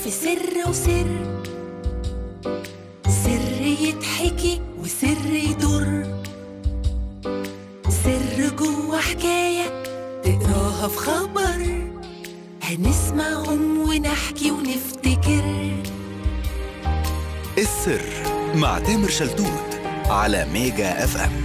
سر وسر سر يتحكي وسر يضر سر جوه حكاية تقراها في خبر هنسمعهم ونحكي ونفتكر السر مع تامر شلتوت على ميجا اف ام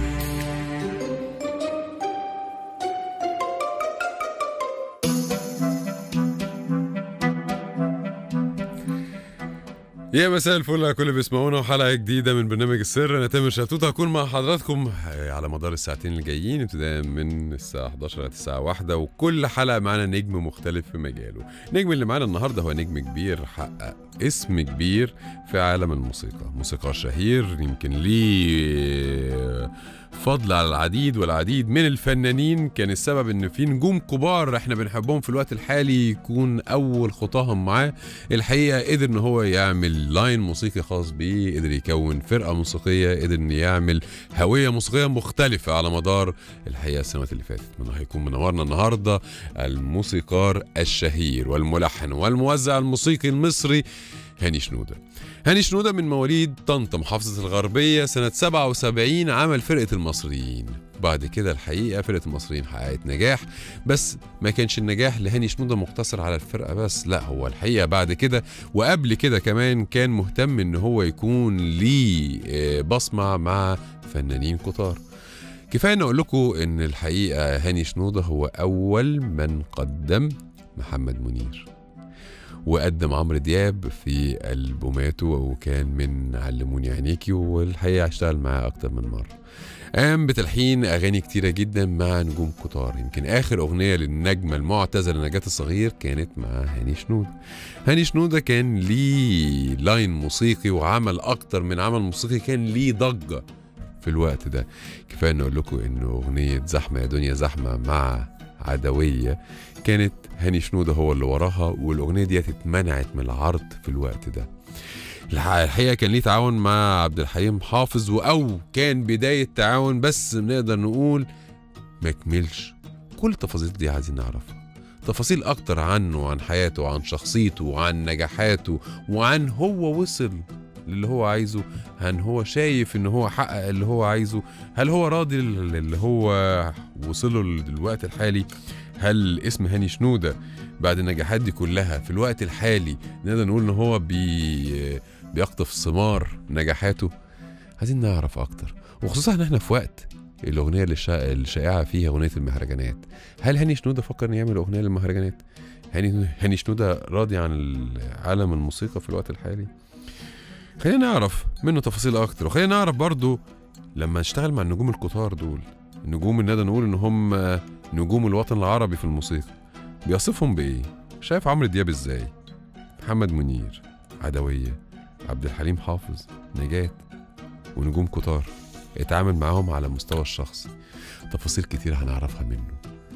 يا مساء الفل على كل اللي بيسمعونا وحلقه جديده من برنامج السر انا تامر شاتوت هكون مع حضراتكم على مدار الساعتين اللي جايين ابتداء من الساعه 11 لغايه الساعه 1 وكل حلقه معانا نجم مختلف في مجاله النجم اللي معانا النهارده هو نجم كبير حقق اسم كبير في عالم الموسيقى موسيقار شهير يمكن ليه فضل على العديد والعديد من الفنانين كان السبب ان في نجوم كبار احنا بنحبهم في الوقت الحالي يكون اول خطاهم معاه الحقيقه قدر ان هو يعمل لاين موسيقي خاص بيه قدر يكون فرقه موسيقيه قدر ان يعمل هويه موسيقيه مختلفه على مدار الحقيقه السنوات اللي فاتت من هيكون منورنا النهارده الموسيقار الشهير والملحن والموزع الموسيقي المصري هاني شنوده هاني شنودة من مواليد طنطا محافظة الغربية سنة 77 عمل فرقة المصريين بعد كده الحقيقة فرقة المصريين حققت نجاح بس ما كانش النجاح لهاني شنودة مقتصر على الفرقة بس لا هو الحقيقة بعد كده وقبل كده كمان كان مهتم ان هو يكون ليه آه، بصمة مع فنانين كتار كفاية ان اقول لكم ان الحقيقة هاني شنودة هو اول من قدم محمد منير وقدم عمرو دياب في ألبوماته وكان من علموني عينيكي والحقيقة اشتغل معاه أكتر من مرة قام بتلحين أغاني كتيرة جدا مع نجوم كتار يمكن آخر أغنية للنجمة المعتزلة نجاة الصغير كانت مع هاني شنودة هاني شنودة كان ليه لاين موسيقي وعمل أكتر من عمل موسيقي كان ليه ضجة في الوقت ده كفاية نقول لكم إنه أغنية زحمة يا دنيا زحمة مع عدوية كانت هاني شنودة هو اللي وراها والأغنية دي اتمنعت من العرض في الوقت ده الح- الحقيقة كان ليه تعاون مع عبد الحليم حافظ أو كان بداية تعاون بس نقدر نقول ما كملش كل التفاصيل دي عايزين نعرفها تفاصيل أكتر عنه وعن حياته وعن شخصيته وعن نجاحاته وعن هو وصل للي هو عايزه هل هو شايف ان هو حقق اللي هو عايزه هل هو راضي اللي هو وصله للوقت الحالي هل اسم هاني شنودة بعد النجاحات دي كلها في الوقت الحالي نقدر نقول ان هو بي بيقطف ثمار نجاحاته عايزين نعرف اكتر وخصوصا ان احنا في وقت الاغنيه اللي شا- الشائعه فيها اغنيه المهرجانات هل هاني شنودة فكر انه يعمل اغنيه للمهرجانات هاني هاني شنودة راضي عن عالم الموسيقى في الوقت الحالي خلينا نعرف منه تفاصيل اكتر وخلينا نعرف برضو لما نشتغل مع النجوم الكتار دول النجوم اللي نقدر نقول ان هم نجوم الوطن العربي في الموسيقى بيصفهم بايه شايف عمرو دياب ازاي محمد منير عدوية عبد الحليم حافظ نجاة ونجوم كتار اتعامل معاهم على المستوى الشخصي تفاصيل كتير هنعرفها منه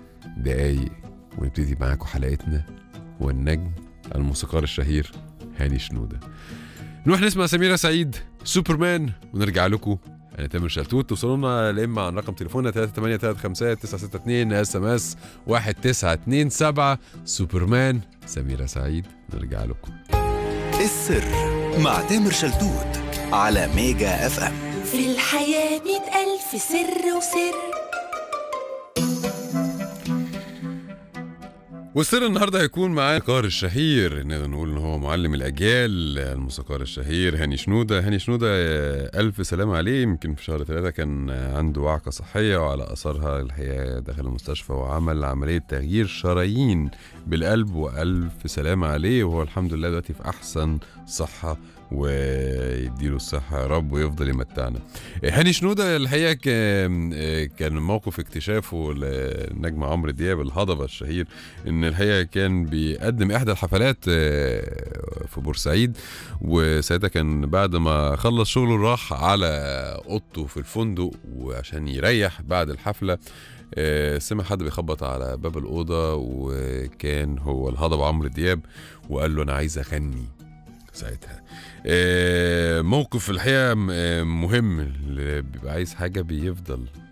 دقايق ونبتدي معاكم حلقتنا والنجم الموسيقار الشهير هاني شنودة نروح نسمع سميرة سعيد سوبرمان ونرجع لكم انا تامر شلتوت توصلوا لنا يا اما عن رقم تليفوننا 3835962 اس ام اس 1927 سوبرمان سميرة سعيد نرجع لكم السر مع تامر شلتوت على ميجا اف ام في الحياة مئة ألف سر وسر والسر النهارده هيكون معاه الموسيقار الشهير نقدر نقول ان هو معلم الاجيال الموسيقار الشهير هاني شنوده هاني شنوده آه، الف سلام عليه يمكن في شهر ثلاثة كان آه، عنده وعكه صحيه وعلى اثرها الحقيقه دخل المستشفى وعمل عمليه تغيير شرايين بالقلب والف سلام عليه وهو الحمد لله دلوقتي في احسن صحه ويديله الصحة يا رب ويفضل يمتعنا. هاني شنودة الحقيقة كان كان موقف اكتشافه للنجم عمرو دياب الهضبة الشهير ان الحقيقه كان بيقدم احدى الحفلات آه، في بورسعيد وساعتها كان بعد ما خلص شغله راح على اوضته في الفندق وعشان يريح بعد الحفله آه، سمع حد بيخبط على باب الاوضه وكان هو الهضبه عمرو دياب وقال له انا عايز اغني ساعتها آه، موقف الحقيقه م- آه، مهم اللي بيبقى عايز حاجه بيفضل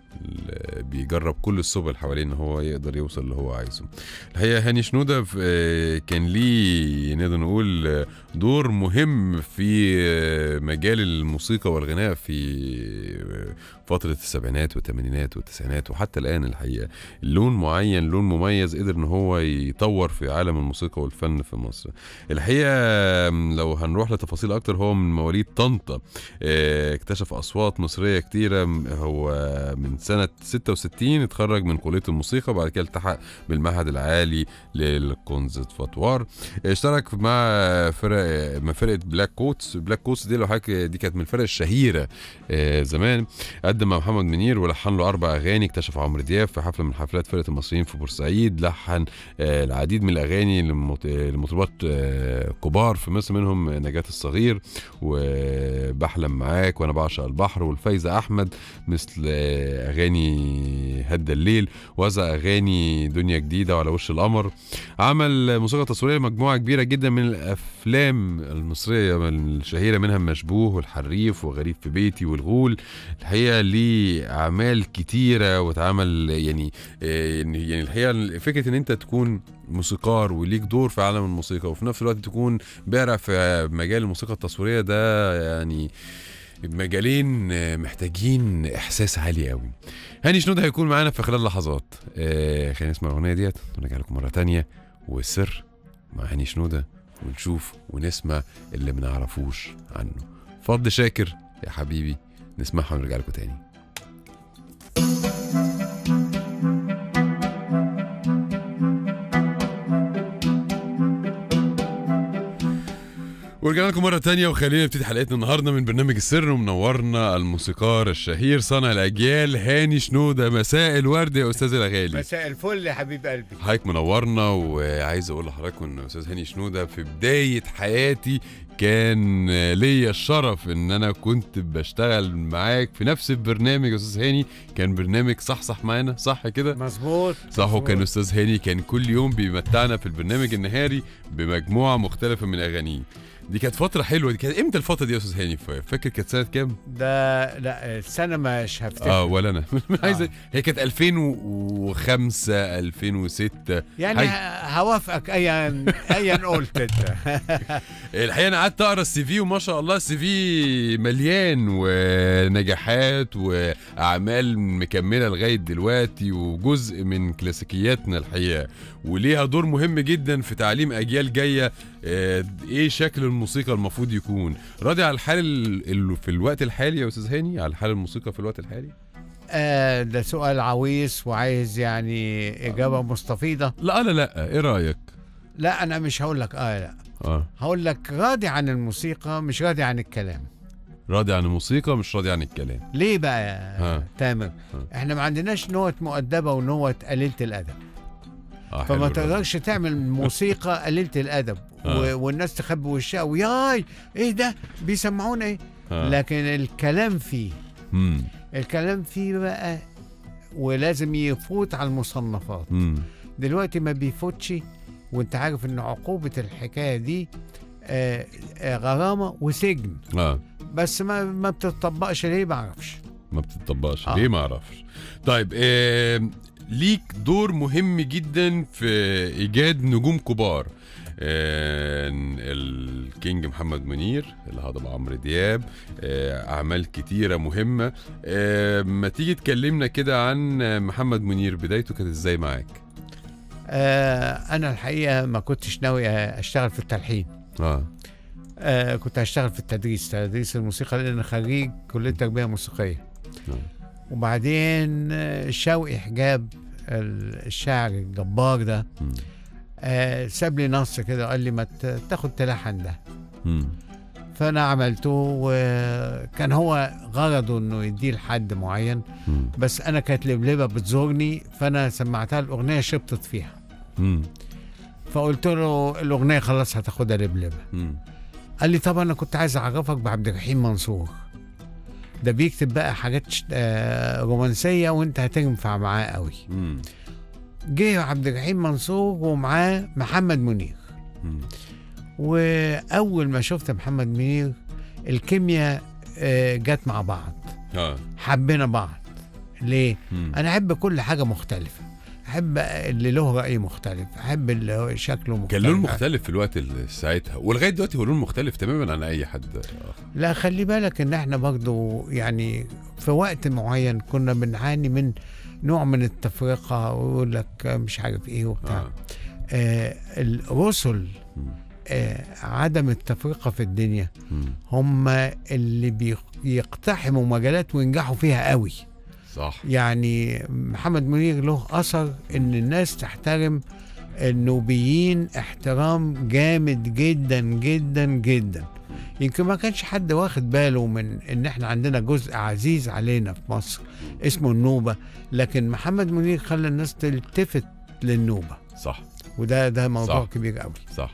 ال- بيجرب كل السبل حواليه ان هو يقدر يوصل اللي هو عايزه الحقيقه هاني شنوده في- آه، كان ليه نقدر نقول آه، دور مهم في آه، مجال الموسيقى والغناء في آه، فتره السبعينات والثمانينات والتسعينات وحتى الان الحقيقه لون معين لون مميز قدر ان هو يطور في عالم الموسيقى والفن في مصر الحقيقه آم، لو هنروح لتفاصيل اكتر هو من مواليد طنطا آه، اكتشف اصوات مصريه كتيره م- هو من سنه 66 اتخرج من كليه الموسيقى وبعد كده التحق بالمعهد العالي للكونزرفاتوار اشترك مع فرق مع فرقه بلاك كوتس بلاك كوتس دي لو حضرتك دي كانت من الفرق الشهيره آه، زمان قدم مع محمد منير ولحن له اربع اغاني اكتشف عمرو دياب في حفله من حفلات فرقه المصريين في بورسعيد لحن آه، العديد من الاغاني لمط- لمطربات آه، كبار في مصر منهم نجاة الصغير وبحلم معاك وانا بعشق البحر والفايزه احمد مثل آه، اغاني هدى الليل وزع اغاني دنيا جديده وعلى وش القمر عمل موسيقى تصويريه مجموعه كبيره جدا من الافلام المصريه الشهيره منها مشبوه والحريف وغريب في بيتي والغول الحقيقه ليه اعمال كتيره واتعمل يعني آه، يعني الحقيقه فكره ان انت تكون موسيقار وليك دور في عالم الموسيقى وفي نفس الوقت تكون بارع في مجال الموسيقى التصويريه ده يعني مجالين آه، محتاجين احساس عالي قوي هاني شنود هيكون معانا في خلال لحظات آه خلينا نسمع الاغنيه ديت ونرجع لكم مره تانية والسر مع هاني شنوده ونشوف ونسمع اللي ما نعرفوش عنه فض شاكر يا حبيبي نسمعها ونرجع لكم تاني ورجعنا لكم مرة تانية وخلينا نبتدي حلقتنا النهاردة من برنامج السر ومنورنا الموسيقار الشهير صانع الأجيال هاني شنودة مساء الورد يا أستاذ الأغالي مساء الفل يا حبيب قلبي حضرتك منورنا وعايز أقول لحضراتكم إن أستاذ هاني شنودة في بداية حياتي كان ليا الشرف إن أنا كنت بشتغل معاك في نفس البرنامج يا أستاذ هاني كان برنامج صح صح معانا صح كده؟ مظبوط صح وكان مظبوط. استاذ هاني كان كل يوم بيمتعنا في البرنامج النهاري بمجموعه مختلفه من اغانيه دي كانت فتره حلوه دي كانت امتى الفتره دي يا استاذ هاني فاكر كانت سنه كام ده لا السنه مش هفتكر اه ولا انا عايز آه. هي كانت 2005 2006 يعني هاي. ه- هوافقك ايا ايا قلت انت الحقيقه انا قعدت اقرا السي في وما شاء الله السي في مليان ونجاحات واعمال مكمله لغايه دلوقتي وجزء من كلاسيكياتنا الحقيقه وليها دور مهم جدا في تعليم اجيال جايه آه، ايه شكل الموسيقى المفروض يكون راضي على الحال ال- ال- في الوقت الحالي يا استاذ هاني على حال الموسيقى في الوقت الحالي آه ده سؤال عويص وعايز يعني اجابه مستفيضه لا لا لا ايه رايك لا انا مش هقول لك اه لا اه هقول لك راضي عن الموسيقى مش راضي عن الكلام راضي عن الموسيقى مش راضي عن الكلام ليه بقى يا ها. تامر ها. احنا ما عندناش نوت مؤدبه ونوت قليله الادب اه حلو فما الراضي. تقدرش تعمل موسيقى قليله الادب آه. و... والناس تخبي وشها وياي ايه ده بيسمعونا ايه آه. لكن الكلام فيه مم. الكلام فيه بقى ولازم يفوت على المصنفات مم. دلوقتي ما بيفوتش وانت عارف ان عقوبة الحكاية دي آه، آه، غرامة وسجن اه بس ما ما بتطبقش ليه ما اعرفش ما بتطبقش آه. ليه ما اعرفش طيب آه ليك دور مهم جدا في ايجاد نجوم كبار آه الكينج محمد منير الهضبة عمرو دياب آه اعمال كتيره مهمه آه ما تيجي تكلمنا كده عن محمد منير بدايته كانت ازاي معاك آه، انا الحقيقة ما كنتش ناوي اشتغل في التلحين اه آه، كنت هشتغل في التدريس تدريس الموسيقى لان أنا خريج كلية تربية موسيقية نعم. وبعدين آه، شوقي حجاب ال- الشاعر الجبار ده مم. آه، ساب لي نص كده قال لي ما ت- تاخد تلحن ده مم. فانا عملته وكان هو غرضه انه يديه لحد معين مم. بس انا كانت لبلبه بتزورني فانا سمعتها الاغنيه شبطت فيها مم. فقلت له الاغنيه خلاص هتاخدها لبلبه مم. قال لي طب انا كنت عايز اعرفك بعبد الرحيم منصور ده بيكتب بقى حاجات ش- آه، رومانسيه وانت هتنفع معاه قوي مم. جه عبد الرحيم منصور ومعاه محمد منير مم. واول ما شفت محمد منير الكيمياء آه، جت مع بعض اه حبينا بعض ليه مم. انا احب كل حاجه مختلفه احب اللي له راي مختلف احب اللي هو شكله مختلف كان لون مختلف في الوقت اللي ساعتها ولغايه دلوقتي هو لون مختلف تماما عن اي حد آخر. لا خلي بالك ان احنا برضو يعني في وقت معين كنا بنعاني من نوع من التفرقه ويقول لك مش عارف ايه وبتاع آه. آه الرسل مم. آه عدم التفرقه في الدنيا مم. هم اللي بيقتحموا مجالات وينجحوا فيها قوي صح يعني محمد منير له اثر ان الناس تحترم النوبيين احترام جامد جدا جدا جدا يمكن ما كانش حد واخد باله من ان احنا عندنا جزء عزيز علينا في مصر اسمه النوبة لكن محمد منير خلى الناس تلتفت للنوبة صح وده ده موضوع صح. كبير قوي صح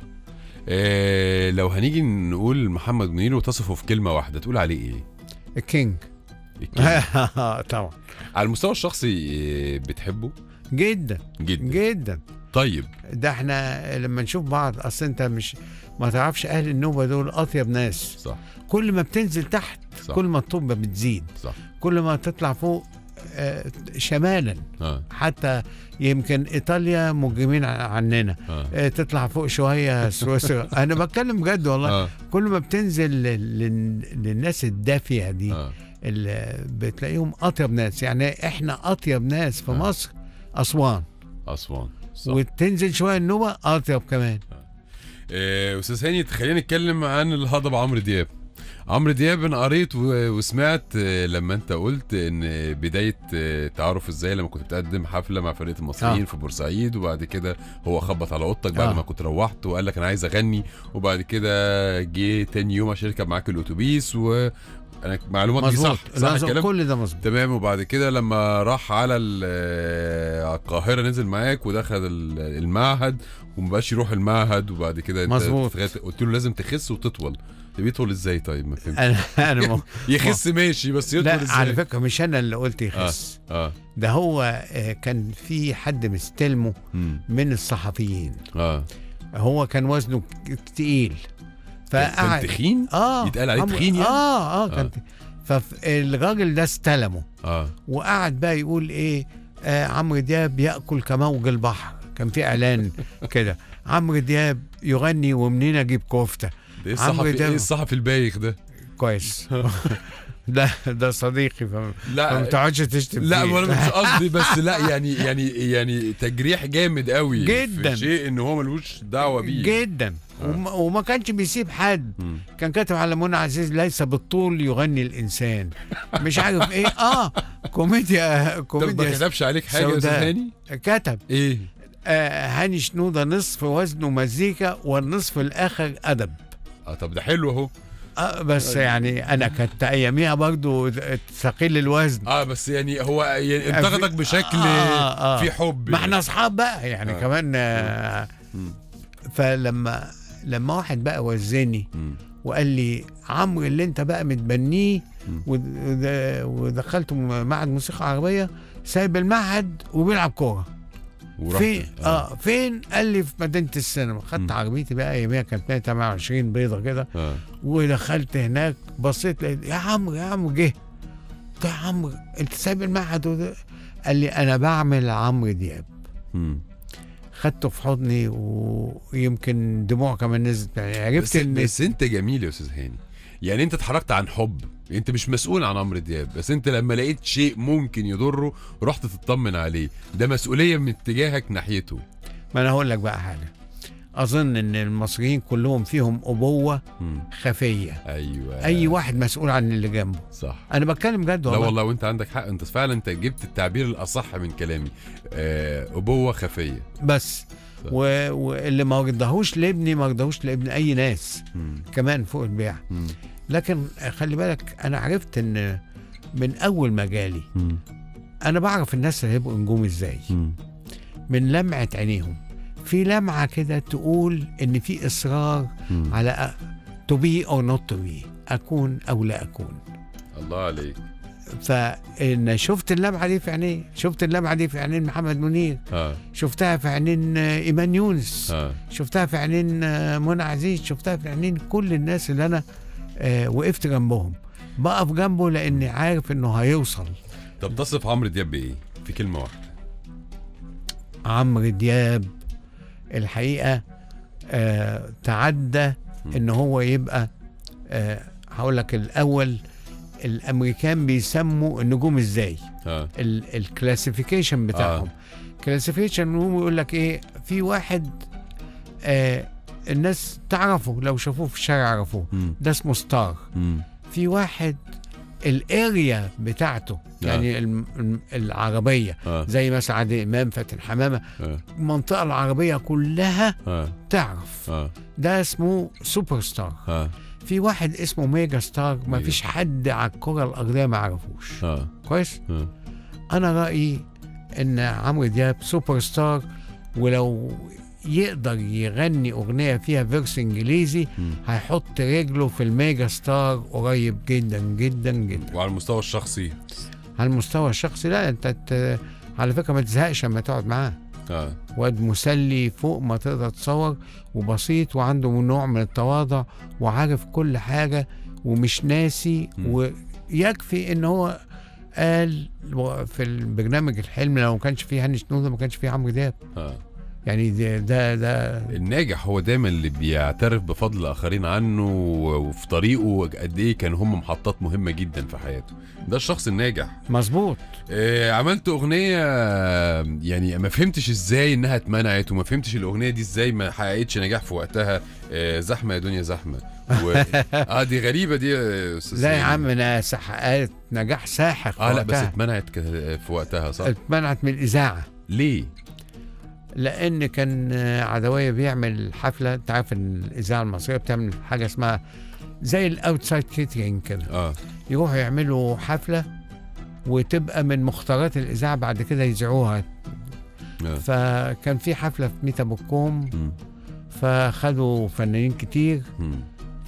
إيه لو هنيجي نقول محمد منير وتصفه في كلمه واحده تقول عليه ايه؟ الكينج الكلمة. طبعا على المستوى الشخصي إيه، بتحبه جدا جدا جدا طيب ده احنا لما نشوف بعض اصل انت مش ما تعرفش اهل النوبه دول اطيب ناس صح كل ما بتنزل تحت صح. كل ما الطوبه بتزيد صح كل ما تطلع فوق آه، شمالا اه حتى يمكن ايطاليا مجرمين ع- عننا اه آه، تطلع فوق شويه سويسرا انا بتكلم بجد والله اه كل ما بتنزل لل- لل- للناس الدافيه دي اه اللي بتلاقيهم اطيب ناس يعني احنا اطيب ناس في آه. مصر اسوان اسوان صح وتنزل شويه النوبه اطيب كمان إيه، استاذ هاني خلينا نتكلم عن الهضبه عمرو دياب عمرو دياب انا قريت و- وسمعت آه، لما انت قلت ان بدايه آه، تعرف ازاي لما كنت بتقدم حفله مع فرقه المصريين آه. في بورسعيد وبعد كده هو خبط على اوضتك بعد آه. ما كنت روحت وقال لك انا عايز اغني وبعد كده جه تاني يوم عشان يركب معاك الاتوبيس و انا معلومات دي مظبوط صح صح لا، الكلام كل ده مظبوط تمام وبعد كده لما راح على ال- آه، على القاهره نزل معاك ودخل ال- المعهد ومبقاش يروح المعهد وبعد كده انت مظبوط. تتغات- قلت له لازم تخس وتطول طب يطول ازاي طيب ما فهمت انا انا م... يخس ماشي بس يطول لا ازاي على فكره مش انا اللي قلت يخس اه ده هو آه، كان في حد مستلمه مم. من الصحفيين اه هو كان وزنه ك- تقيل كان فقعد تخين اه يتقال عليه عمرو- تخين يعني؟ اه اه آه. كان فالراجل ده استلمه اه وقعد بقى يقول ايه آه عمرو دياب ياكل كموج البحر كان في اعلان كده عمرو دياب يغني ومنين اجيب كفته ده ايه عمرو الصحفي دياب. ايه الصحفي البايخ ده كويس ده ده صديقي فما لا فما تقعدش تشتم لا فيه. وانا مش قصدي بس لا يعني يعني يعني تجريح جامد قوي جداً. في شيء ان هو ملوش دعوه بيه جدا وما, وما كانش بيسيب حد مم. كان كاتب على منى عزيز ليس بالطول يغني الانسان مش عارف ايه اه كوميديا طب ما كوميديا كتبش عليك حاجه يا استاذ سوداء. هاني كتب ايه آه هاني شنوده نصف وزنه مزيكا والنصف الاخر ادب اه طب ده حلو اهو آه بس يعني انا كنت اياميها برضو ثقيل الوزن اه بس يعني هو يعني انتقدك بشكل آه، آه. في حب ما احنا اصحاب بقى يعني آه. آه. كمان آه مم. فلما لما واحد بقى وزني مم. وقال لي عمرو اللي انت بقى متبنيه مم. ود- ود- ودخلته معهد موسيقى عربيه سايب المعهد وبيلعب كوره ورحت فين اه فين قال لي في مدينه السينما مم. خدت عربيتي بقى اياميها كانت 128 بيضه كده اه ودخلت هناك بصيت لقيت يا عمرو يا عمرو جه قلت له يا عمرو انت سايب المعهد وده؟ قال لي انا بعمل عمرو دياب مم. خدته في حضني ويمكن دموع كمان نزلت يعني بس, عرفت ان بس انت جميل يا استاذ هاني يعني انت اتحركت عن حب انت مش مسؤول عن عمرو دياب بس انت لما لقيت شيء ممكن يضره رحت تطمن عليه ده مسؤوليه من اتجاهك ناحيته ما انا هقول لك بقى حاجه اظن ان المصريين كلهم فيهم ابوه مم. خفيه ايوه اي واحد مسؤول عن اللي جنبه صح انا بتكلم جد لا والله والله وانت عندك حق انت فعلا انت جبت التعبير الاصح من كلامي آه ابوه خفيه بس صح. و... واللي ما رضاهوش لابني ما رضاهوش لابن اي ناس مم. كمان فوق البيع مم. لكن خلي بالك انا عرفت ان من اول ما جالي مم. انا بعرف الناس اللي هيبقوا نجوم ازاي مم. من لمعه عينيهم في لمعه كده تقول ان في اصرار مم. على تو بي او نوت تو بي اكون او لا اكون الله عليك فان شفت اللمعه دي في عينيه شفت اللمعه دي في عينين محمد منير اه شفتها في عينين آه، ايمان يونس اه شفتها في عينين آه، منى عزيز شفتها في عينين كل الناس اللي انا آه، وقفت جنبهم بقف جنبه لاني عارف انه هيوصل طب تصف عمرو دياب بايه في كلمه واحده عمرو دياب الحقيقه آه تعدى ان هو يبقى آه هقول لك الاول الامريكان بيسموا النجوم ازاي اه الكلاسيفيكيشن بتاعهم كلاسيفيكيشن هو يقول لك ايه في واحد آه الناس تعرفه لو شافوه في الشارع يعرفوه مم. ده اسمه ستار مم. في واحد الاريا بتاعته يعني الم- الم- العربيه اه زي مثلا عادل امام فاتن حمامه اه المنطقه العربيه كلها اه تعرف اه ده اسمه سوبر ستار اه في واحد اسمه ميجا ستار ما ميجا. فيش حد على الكره الارضيه ما يعرفوش اه كويس اه انا رايي ان عمرو دياب سوبر ستار ولو يقدر يغني اغنيه فيها فيرس انجليزي مم. هيحط رجله في الميجا ستار قريب جدا جدا جدا وعلى المستوى الشخصي على المستوى الشخصي لا انت ت- على فكره ما تزهقش لما تقعد معاه اه واد مسلي فوق ما تقدر تصور وبسيط وعنده نوع من التواضع وعارف كل حاجة ومش ناسي م. ويكفي ان هو قال في البرنامج الحلم لو ما كانش فيه هاني شنودة ما كانش فيه عمرو دياب اه يعني ده ده, ده الناجح هو دايما اللي بيعترف بفضل الاخرين عنه وفي طريقه قد ايه كان هم محطات مهمه جدا في حياته ده الشخص الناجح مظبوط آه عملت اغنيه آه، يعني ما فهمتش ازاي انها اتمنعت وما فهمتش الاغنيه دي ازاي ما حققتش نجاح في وقتها آه زحمه يا دنيا زحمه و... اه دي غريبه دي يا استاذ لا يا سامي. عم انا حققت نجاح ساحق اه لا بس وقتها. اتمنعت ك- في وقتها صح اتمنعت من الاذاعه ليه لان كان عدويه بيعمل حفله انت عارف ان الاذاعه المصريه بتعمل حاجه اسمها زي الاوتسايد كيترينج كده اه يروحوا يعملوا حفله وتبقى من مختارات الاذاعه بعد كده يذيعوها اه فكان في حفله في ميتا بوكوم مم. فخدوا فنانين كتير مم.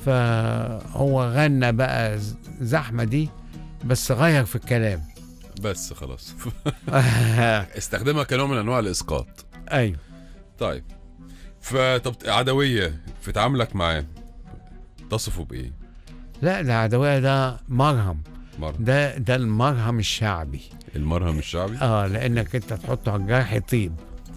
فهو غنى بقى ز- زحمه دي بس غير في الكلام بس خلاص استخدمها كنوع من انواع الاسقاط ايوه طيب فطب عدويه في تعاملك معاه تصفه بايه؟ لا ده عدويه ده مرهم مرهم ده ده المرهم الشعبي المرهم الشعبي اه لانك انت تحطه على الجرح يطيب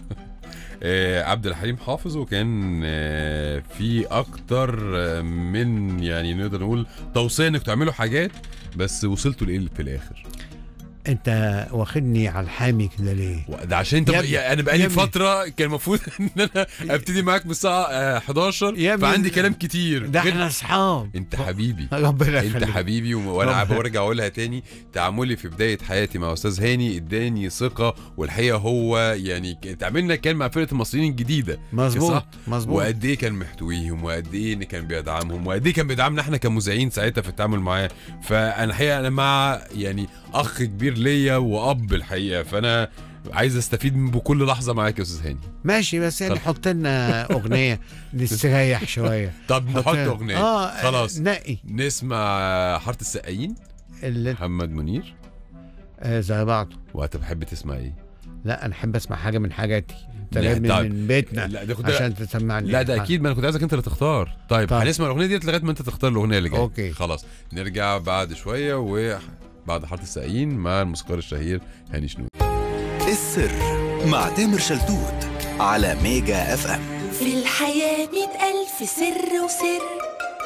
آه عبد الحليم حافظ وكان آه في اكتر آه، من يعني نقدر نقول توصيه انك تعملوا حاجات بس وصلتوا لايه في الاخر انت واخدني على الحامي كده ليه ده عشان انت يا ب... ابني- يعني انا يا بقالي ابني. فتره كان المفروض ان انا ابتدي معاك من الساعه آه، 11 يا ابني، فعندي كلام كتير ده غير- احنا اصحاب انت حبيبي ربنا انت يخليك حبيبي و- وانا ربنا- برجع اقولها تاني تعاملي في بدايه حياتي مع استاذ هاني اداني ثقه والحقيقه هو يعني ك- تعاملنا كان مع فرقه المصريين الجديده مظبوط صح؟ مظبوط وقد ايه كان محتويهم وقد ايه ان كان بيدعمهم وقد ايه كان بيدعمنا احنا كمذيعين ساعتها في التعامل معاه فانا الحقيقه انا مع يعني اخ كبير ليا واب الحقيقه فانا عايز استفيد من بكل لحظه معاك يا استاذ هاني ماشي بس يعني طب. حط لنا اغنيه نستريح شويه طب نحط حط- اغنيه اه خلاص نقي نسمع حاره السقايين اللي محمد منير آه زي بعضه وانت بحب تسمع ايه لا انا احب اسمع حاجه من حاجاتي انت لا، جايبني طيب. من بيتنا لا ده كنت عشان تسمعني لا ده اكيد ما انا كنت عايزك انت اللي تختار طيب, طيب. هنسمع الاغنيه ديت لغايه ما انت تختار الاغنيه اللي جايه أوكي. خلاص نرجع بعد شويه وبعد حاره السقايين مع الموسيقار الشهير هاني شنود السر مع تامر شلتوت على ميجا اف ام في الحياة مئة ألف سر وسر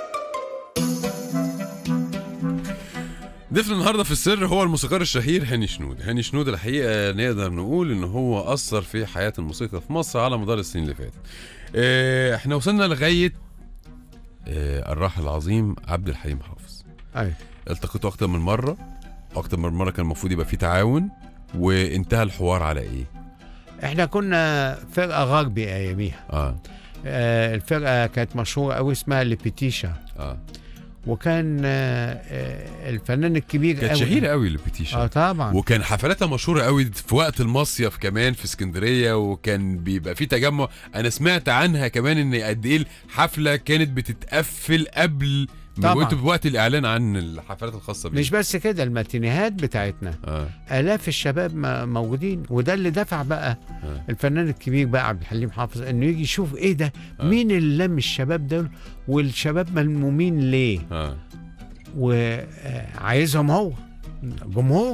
ضيفنا النهارده في السر هو الموسيقار الشهير هاني شنود هاني شنود الحقيقه نقدر نقول ان هو اثر في حياه الموسيقى في مصر على مدار السنين اللي فاتت آه، احنا وصلنا لغايه آه، الراحل العظيم عبد الحليم حافظ ايوه التقيته اكتر من مره اكتر من مره كان المفروض يبقى في تعاون وانتهى الحوار على ايه احنا كنا فرقه غربي اياميها اه آه الفرقه كانت مشهوره قوي اسمها ليبيتيشا اه وكان آه آه الفنان الكبير كانت قوي شهيره قوي اه البيتيشن طبعا وكان حفلاتها مشهوره قوي في وقت المصيف كمان في اسكندريه وكان بيبقى في تجمع انا سمعت عنها كمان ان قد ايه الحفله كانت بتتقفل قبل طبعاً. وانتوا بوقت الاعلان عن الحفلات الخاصه بيه مش بس كده الماتينيهات بتاعتنا اه آلاف الشباب م- موجودين وده اللي دفع بقى آه. الفنان الكبير بقى عبد الحليم حافظ انه يجي يشوف ايه ده آه. مين اللي لم الشباب دول والشباب ملمومين ليه اه وعايزهم هو جمهوره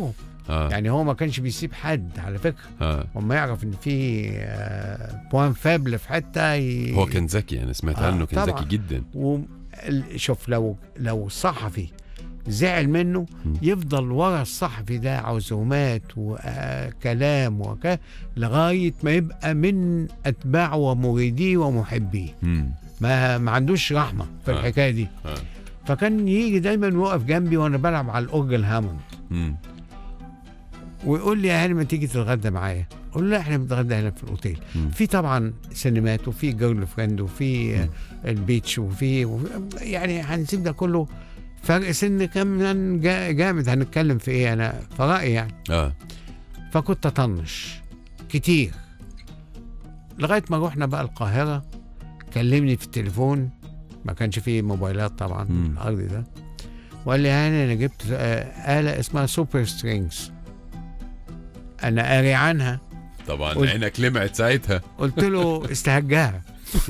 اه يعني هو ما كانش بيسيب حد على فكره اه وما يعرف ان في آه، بوان فابل في حته ي... هو كان ذكي انا سمعت آه، عنه كان طبعاً. ذكي جدا و... ال- شوف لو لو الصحفي زعل منه مم. يفضل ورا الصحفي ده عزومات وكلام وك لغايه ما يبقى من اتباعه ومريديه ومحبيه مم. ما ما عندوش رحمه في آه. الحكايه دي آه. فكان يجي دايما يقف جنبي وانا بلعب على الاورجل هاموند مم. ويقول لي يا هاني ما تيجي تتغدى معايا اقول له لا احنا بنتغدى هنا في الاوتيل مم. في طبعا سينمات وفي جيرل فريند وفي مم. البيتش وفي وفي- يعني هنسيب ده كله فرق سن كمان جا- جامد هنتكلم في ايه انا في رايي يعني اه فكنت اطنش كتير لغايه ما رحنا بقى القاهره كلمني في التليفون ما كانش فيه موبايلات طبعا مم. الارض ده وقال لي هاني انا جبت آه، آلة اسمها سوبر سترينجز انا قاري عنها طبعا قلت- عينك لمعت ساعتها قلت له استهجاها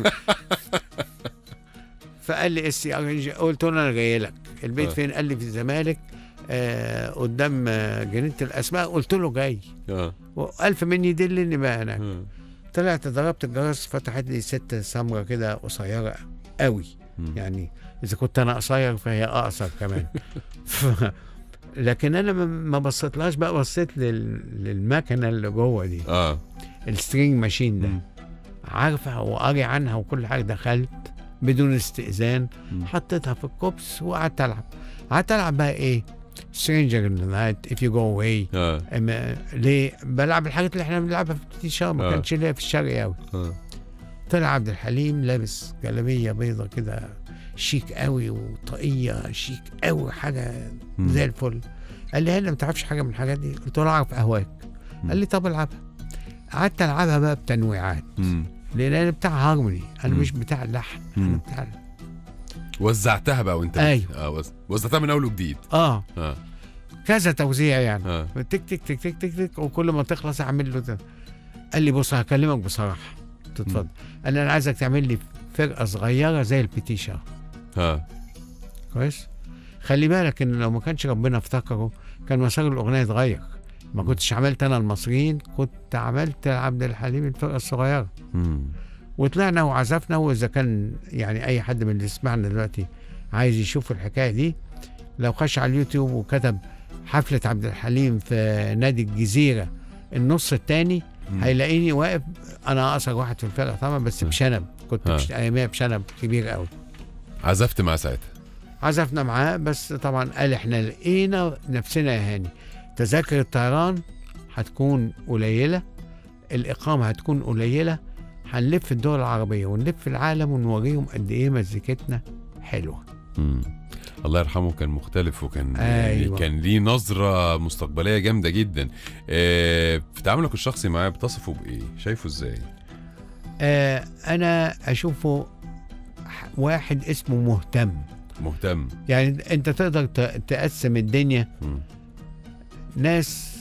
فقال لي اس قلت له انا جاي لك البيت آه. فين قال لي في الزمالك آه قدام آه، جنينه الاسماء قلت له جاي اه والف مني يدلني بقى هناك آه. طلعت ضربت الجرس فتحت لي ست سمرة كده قصيرة قوي مم. يعني إذا كنت أنا قصير فهي أقصر كمان ف... لكن أنا ما- ما بصيتلهاش بقى بصيت لل... للمكنة اللي جوه دي اه السترينج ماشين ده مم. عارفة وقاري عنها وكل حاجة دخلت بدون استئذان مم. حطيتها في الكوبس وقعدت ألعب قعدت ألعب بقى إيه Stranger in the night if you go away اه أما ليه بلعب الحاجات اللي احنا بنلعبها في التيشيرت ما آه. كانش ليا في الشرق قوي اه طلع عبد الحليم لابس جلابيه بيضه كده شيك قوي وطاقيه شيك قوي حاجه مم. زي الفل قال لي هلا ما تعرفش حاجه من الحاجات دي قلت له اعرف اهواك قال لي طب العبها قعدت العبها بقى بتنويعات مم. لان انا بتاع هارموني انا مم. مش بتاع اللحن انا مم. بتاع وزعتها بقى وانت أيوة. اه وز... وزعتها من اول وجديد اه اه كذا توزيع يعني اه تك تك تك تك تك تك وكل ما تخلص اعمل له ده قال لي بص هكلمك بصراحه تتفضل قال لي انا عايزك تعمل لي فرقه صغيره زي البيتيشا اه كويس خلي بالك ان لو ما كانش ربنا افتكره كان مسار الاغنيه اتغير ما كنتش عملت انا المصريين كنت عملت عبد الحليم الفرقه الصغيره مم. وطلعنا وعزفنا واذا كان يعني اي حد من اللي يسمعنا دلوقتي عايز يشوف الحكايه دي لو خش على اليوتيوب وكتب حفله عبد الحليم في نادي الجزيره النص الثاني مم. هيلاقيني واقف انا اقصر واحد في الفرقه طبعا بس بشنب كنت آه. بش- اياميها بشنب كبير قوي عزفت معاه ساعتها عزفنا معاه بس طبعا قال احنا لقينا نفسنا يا هاني تذاكر الطيران هتكون قليله الاقامه هتكون قليله هنلف الدول العربيه ونلف العالم ونوريهم قد ايه مزيكتنا حلوه مم. الله يرحمه كان مختلف وكان يعني أيوة. كان ليه نظرة مستقبلية جامدة جدا آه في تعاملك الشخصي معاه بتصفه بإيه؟ شايفه إزاي؟ آه انا اشوفه ح- واحد اسمه مهتم مهتم يعني انت تقدر ت- تقسم الدنيا مم. ناس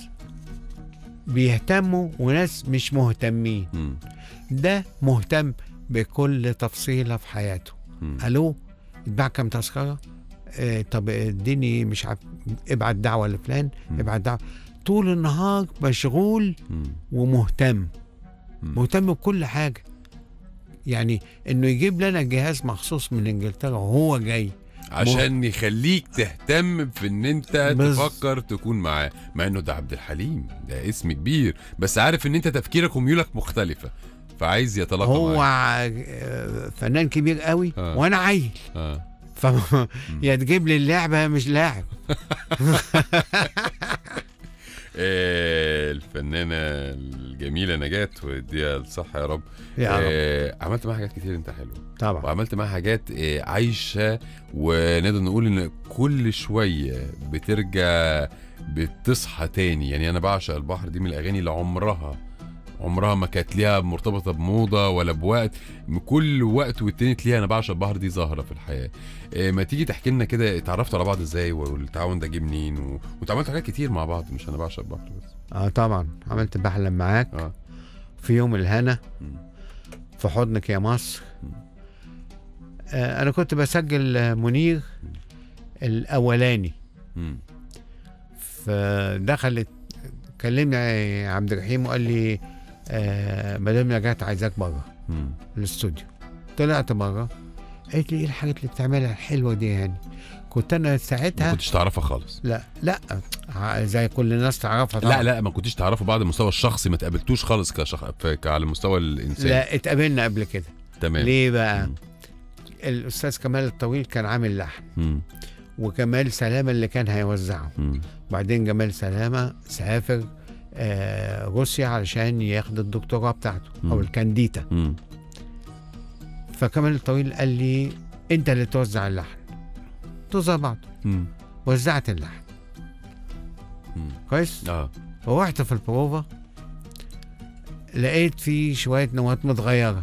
بيهتموا وناس مش مهتمين مم. ده مهتم بكل تفصيلة في حياته مم. الو اتباع كام تذكرة اه طب اديني مش عارف ابعت دعوة لفلان مم. ابعت دعوة طول النهار مشغول مم. ومهتم مم. مهتم بكل حاجة يعني انه يجيب لنا جهاز مخصوص من انجلترا وهو جاي عشان يخليك تهتم في ان انت بز- تفكر تكون معاه مع انه ده عبد الحليم ده اسم كبير بس عارف ان انت تفكيرك وميولك مختلفة فعايز يتلاقى هو معاك ع- فنان كبير قوي آه. وانا عيل آه. ف يا تجيب لي اللعبة يا مش لاعب آه الفنانة الجميلة نجاة ويديها الصحة يا رب يا رب آه عملت معاها حاجات كتير انت حلوة طبعا وعملت معاها حاجات آه، عايشه ونقدر نقول ان كل شويه بترجع بتصحى تاني يعني انا بعشق البحر دي من الاغاني اللي عمرها عمرها ما كانت ليها مرتبطه بموضه ولا بوقت من كل وقت والتاني تلاقيها انا بعشق البحر دي ظاهره في الحياه آه، ما تيجي تحكي لنا كده اتعرفتوا على بعض ازاي والتعاون ده جه منين و... وانتوا عملتوا حاجات كتير مع بعض مش انا بعشق البحر بس اه طبعا عملت بحلم معاك اه في يوم الهنا مم. في حضنك يا مصر مم. آه انا كنت بسجل آه، منير الاولاني مم. فدخلت كلمني عبد الرحيم وقال لي آه مدام نجاة عايزاك بره مم. الاستوديو طلعت بره قالت لي ايه الحاجات اللي بتعملها الحلوه دي يعني كنت انا ما ساعتها كنتش تعرفها خالص لا لا ع- زي كل الناس تعرفها طبعا لا لا ما كنتش تعرفه بعد المستوى الشخصي ما تقابلتوش خالص كشخ... ف- على المستوى الانساني لا اتقابلنا قبل كده تمام ليه بقى مم. الاستاذ كمال الطويل كان عامل لحن مم. وكمال سلامه اللي كان هيوزعه مم. بعدين جمال سلامه سافر آه روسيا علشان ياخد الدكتوراه بتاعته او مم. الكانديتا مم. فكمال الطويل قال لي انت اللي توزع اللحن توزع بعض مم. وزعت اللحن مم. كويس اه فروحت في البروفا لقيت في شوية نوات متغيرة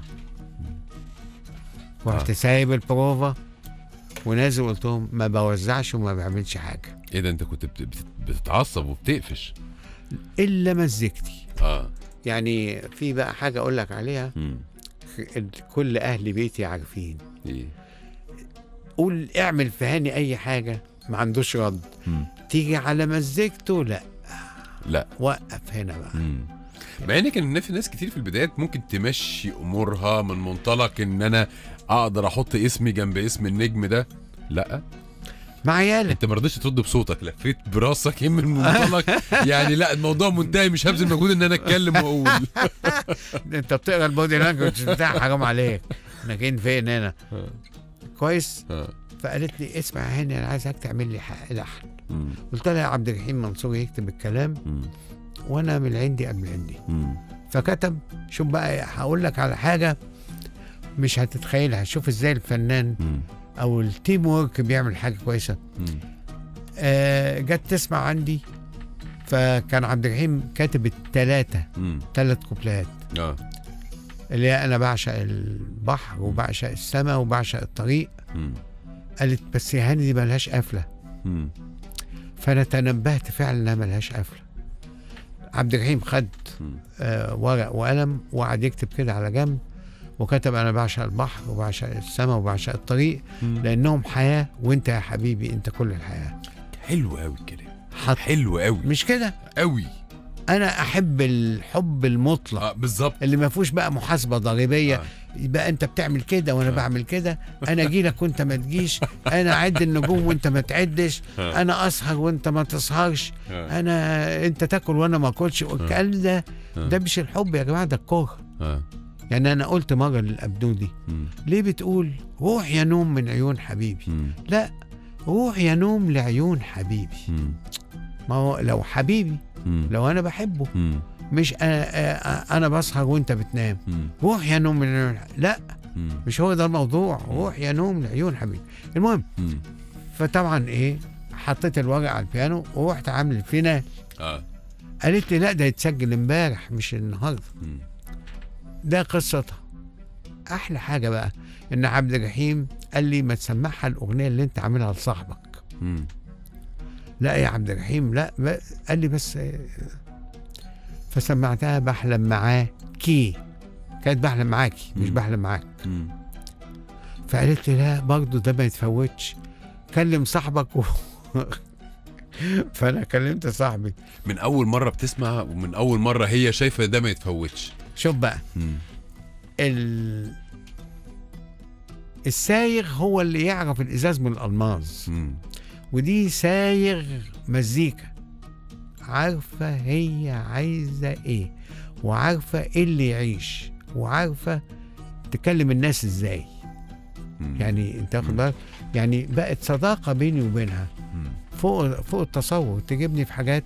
رحت آه. سايب البروفا ونازل قلت لهم ما بوزعش وما بعملش حاجة ايه ده انت كنت بت... بت... بتتعصب وبتقفش إلا مزيكتي اه يعني في بقى حاجة أقول لك عليها مم. كل أهل بيتي عارفين ايه قول اعمل في هاني أي حاجة ما عندوش رد مم. تيجي على مزيكته لا لا وقف هنا بقى مم. مع ان كان في ناس كتير في البدايات ممكن تمشي امورها من منطلق ان انا اقدر احط اسمي جنب اسم النجم ده لا مع عيالك انت ما رضيتش ترد بصوتك لفيت براسك يم من منطلق يعني لا الموضوع منتهي مش هبذل مجهود ان انا اتكلم واقول انت بتقرا البودي لانجوج بتاع حرام عليك احنا جايين فين هنا آه. كويس آه. فقالت لي اسمع يا هاني انا عايزك تعمل لي ح- لحن مم. قلت لها يا عبد الرحيم منصور يكتب الكلام مم. وانا من عندي قبل عندي مم. فكتب شوف بقى هقول لك على حاجه مش هتتخيلها شوف ازاي الفنان مم. او التيم وورك بيعمل حاجه كويسه مم. آه جت تسمع عندي فكان عبد الرحيم كاتب الثلاثه مم. ثلاث كوبلات اه اللي هي انا بعشق البحر وبعشق السماء وبعشق الطريق مم. قالت بس يا هاني دي ملهاش قفله مم. فانا تنبهت فعلا انها ملهاش قفله عبد الرحيم خد مم. آه ورق وقلم وقعد يكتب كده على جنب وكتب انا بعشق البحر وبعشق السماء وبعشق الطريق مم. لانهم حياه وانت يا حبيبي انت كل الحياه حلو قوي الكلام حط حلو قوي مش كده قوي انا احب الحب المطلق اه بالظبط اللي ما فيهوش بقى محاسبه ضريبيه آه. يبقى انت بتعمل كده وانا آه. بعمل كده انا اجي لك وانت ما تجيش انا اعد النجوم وانت ما تعدش آه. انا اسهر وانت ما تسهرش آه. انا انت تاكل وانا ما اكلش والكلام ده آه. ده مش الحب يا جماعه ده الكره اه يعني انا قلت مره للابدودي مم. ليه بتقول روح يا نوم من عيون حبيبي مم. لا روح يا نوم لعيون حبيبي مم. ما هو لو حبيبي مم. لو انا بحبه مم. مش انا, أنا- انا بسهر وانت بتنام مم. روح يا نوم من عيون لا مم. مش هو ده الموضوع روح يا نوم لعيون حبيبي المهم مم. فطبعا ايه حطيت الورق على البيانو ورحت عامل الفينال اه قالت لي لا ده يتسجل امبارح مش النهارده مم. ده قصتها احلى حاجه بقى ان عبد الرحيم قال لي ما تسمعها الاغنيه اللي انت عاملها لصاحبك مم. لا يا عبد الرحيم لا ما- قال لي بس آه، فسمعتها بحلم معاه كي كانت بحلم معاكي مش مم. بحلم معاك مم. فقالت لي لا برضه ده ما يتفوتش كلم صاحبك و... فانا كلمت صاحبي من اول مره بتسمع ومن اول مره هي شايفه ده ما يتفوتش شوف بقى مم. ال... السايغ هو اللي يعرف الازاز من الالماظ مم. ودي سايغ مزيكا عارفه هي عايزه ايه وعارفه ايه اللي يعيش وعارفه تكلم الناس ازاي مم. يعني انت واخد بالك يعني بقت صداقه بيني وبينها مم. فوق فوق التصور تجيبني في حاجات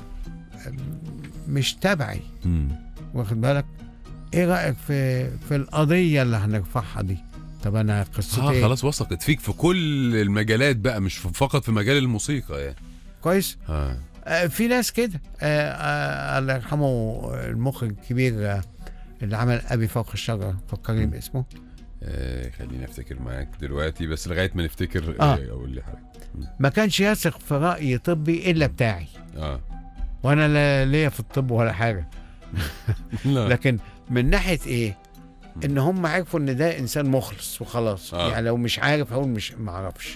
مش تبعي مم. واخد بالك ايه رايك في في القضيه اللي هنرفعها دي طب انا قصتي اه إيه؟ خلاص وثقت فيك في كل المجالات بقى مش فقط في مجال الموسيقى يعني كويس اه آه في ناس كده آه آه الله يرحمه المخرج الكبير آه اللي عمل ابي فوق الشجره فكرني م. باسمه آه، خليني افتكر معاك دلوقتي بس لغايه ما نفتكر آه. آه. اقول لي حاجه ما كانش يثق في راي طبي الا بتاعي اه وانا لا ليا في الطب ولا حاجه لا لكن من ناحيه ايه ان هم عرفوا ان ده انسان مخلص وخلاص آه. يعني لو مش عارف هقول مش ما اعرفش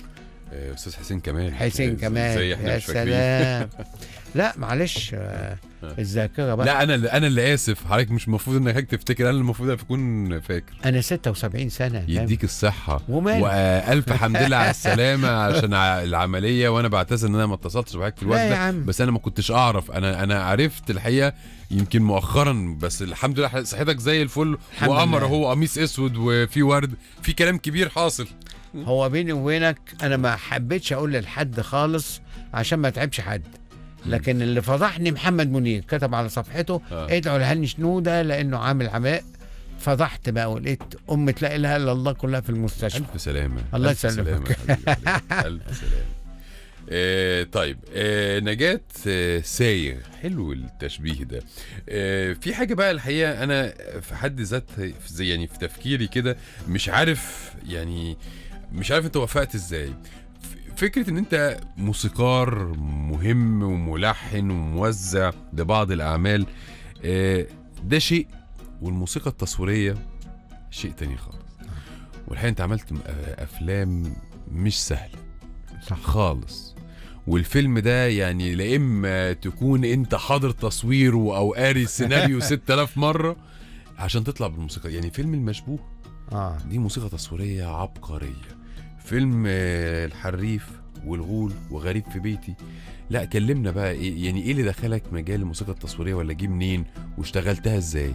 آه، استاذ حسين كمال حسين إز- كمال ازاي احنا يا مش فاكرين سلام لا معلش آه، الذاكره بقى لا انا اللي انا اللي اسف حضرتك مش المفروض انك تفتكر انا اللي المفروض اكون فاكر انا 76 سنه فاهم؟ يديك الصحة وماله؟ والف حمد لله على السلامة عشان ع- العملية وانا بعتذر ان انا ما اتصلتش بحضرتك في الوقت لا يا ده عم. بس انا ما كنتش اعرف انا انا عرفت الحقيقة يمكن مؤخرا بس الحمد لله صحتك زي الفل الحمد وقمر لله. اهو قميص اسود وفي ورد في كلام كبير حاصل هو بيني وبينك انا ما حبيتش اقول لحد خالص عشان ما تعبش حد لكن اللي فضحني محمد منير كتب على صفحته آه. ادعوا لهاني شنوده لانه عامل عماء فضحت بقى ولقيت ام لا اله الا الله كلها في المستشفى الف سلامة الله ألف يسلمك. سلامة يا حبيبي عليك. الف سلامة آه طيب آه نجاة آه ساير حلو التشبيه ده آه في حاجة بقى الحقيقة أنا في حد ذاتها في- زي يعني في تفكيري كده مش عارف يعني مش عارف أنت وفقت إزاي ف- فكرة إن أنت موسيقار مهم وملحن وموزع لبعض الأعمال آه ده شيء والموسيقى التصويرية شيء تاني خالص والحقيقة أنت عملت م- آه، أفلام مش سهلة صح خالص والفيلم ده يعني لا اما تكون انت حاضر تصويره او قاري السيناريو 6000 مره عشان تطلع بالموسيقى يعني فيلم المشبوه اه دي موسيقى تصويريه عبقريه فيلم آه، الحريف والغول وغريب في بيتي لا كلمنا بقى ايه يعني ايه اللي دخلك مجال الموسيقى التصويريه ولا جه منين واشتغلتها ازاي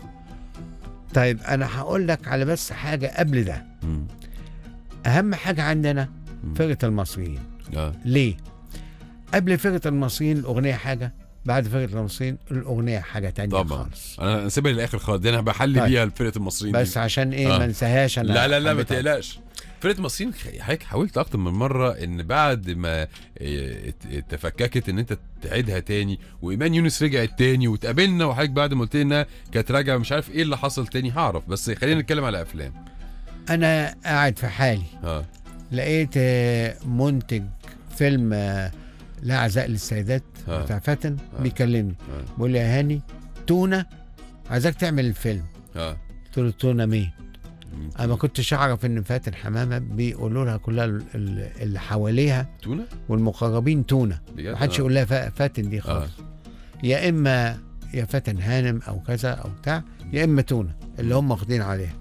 طيب انا هقول لك على بس حاجه قبل ده مم. اهم حاجه عندنا مم. فرقه المصريين اه ليه قبل فرقه المصريين الاغنيه حاجه بعد فرقه المصريين الاغنيه حاجه تانية طبعا خالص انا سيبها للاخر خالص دي انا بحل طيب. بيها فرقه المصريين دي. بس عشان ايه آه. ما انساهاش انا لا لا لا ما حبيتها. تقلقش فرقه المصريين خ- حضرتك حاولت اكتر من مره ان بعد ما إيه، ات- تفككت ان انت تعيدها تاني وايمان يونس رجعت تاني واتقابلنا وحضرتك بعد ما قلت لي انها كانت راجعه مش عارف ايه اللي حصل تاني هعرف بس خلينا نتكلم على افلام انا قاعد في حالي اه لقيت آه، منتج فيلم آه، لا عزاء للسيدات آه. بتاع فاتن آه. بيكلمني آه. بيقول لي يا هاني تونه عايزاك تعمل الفيلم اه قلت له تونه مين؟ انا ما كنتش اعرف ان فاتن حمامه بيقولوا لها كلها ال- ال- اللي حواليها تونه والمقربين تونه بجد ما حدش آه. يقول لها فا- فاتن دي خالص يا اما يا فاتن هانم او كذا او بتاع يا اما تونه اللي هم واخدين عليها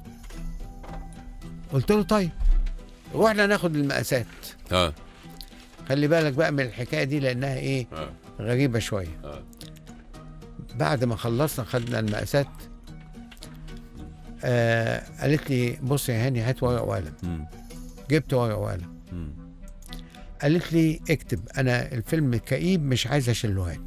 قلت له طيب رحنا ناخد المقاسات اه خلي بالك بقى من الحكايه دي لانها ايه اه غريبه شويه اه بعد ما خلصنا خدنا المقاسات آه قالت لي بص يا هاني هات ورقه وقلم مم. جبت ورقه وقلم مم. قالت لي اكتب انا الفيلم كئيب مش عايزه شلوهات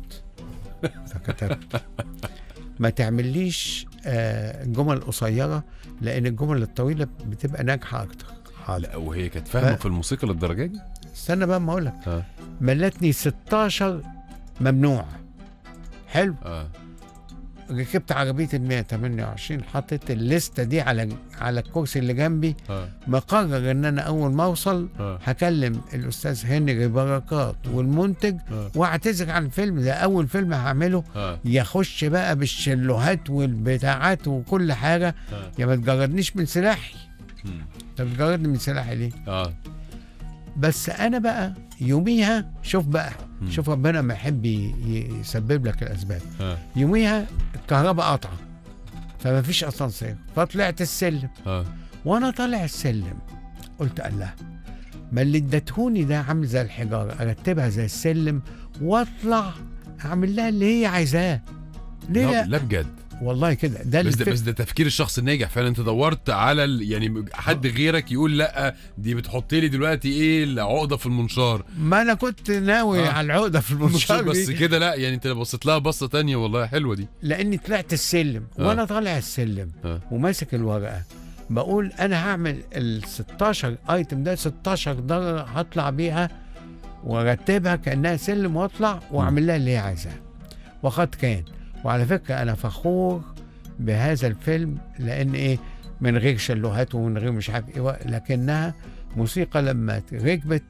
فكتبت ما تعمليش آه جمل قصيره لان الجمل الطويله بتبقى ناجحه اكتر حاضر لا وهي كانت فاهمه ف- في الموسيقى للدرجه دي استنى بقى ما اقول لك اه ملتني 16 ممنوع حلو اه ركبت عربيه ال 128 حطيت الليسته دي على على الكرسي اللي جنبي اه مقرر ان انا اول ما اوصل اه هكلم الاستاذ هنري بركات والمنتج آه. واعتذر عن الفيلم ده اول فيلم هعمله اه يخش بقى بالشلوهات والبتاعات وكل حاجه آه. يا ما تجردنيش من سلاحي مم. انت بتجردني من سلاحي ليه اه بس انا بقى يوميها شوف بقى مم. شوف ربنا ما يحب ي- ي- يسبب لك الاسباب اه يوميها الكهرباء قطعه فما فيش اسانسير فطلعت السلم اه وانا طالع السلم قلت الله ما اللي ادتهوني ده عامل زي الحجاره ارتبها زي السلم واطلع اعمل لها اللي هي عايزاه ليه لا, لا؟ لا بجد والله كده ده بس ده الفك- بس ده تفكير الشخص الناجح فعلا انت دورت على ال... يعني حد غيرك يقول لا دي بتحط لي دلوقتي ايه العقده في المنشار ما انا كنت ناوي آه. آه. على العقده في المنشار بس دي كده لا يعني انت بصيت لها بصه تانية والله حلوه دي لاني طلعت السلم آه. وانا طالع السلم آه. وماسك الورقه بقول انا هعمل ال 16 ايتم ده 16 درجه هطلع بيها وارتبها كانها سلم واطلع واعمل لها اللي هي عايزاه وقد كان وعلى فكره انا فخور بهذا الفيلم لان ايه من غير شلوهات ومن غير مش عارف ايه لكنها موسيقى لما ركبت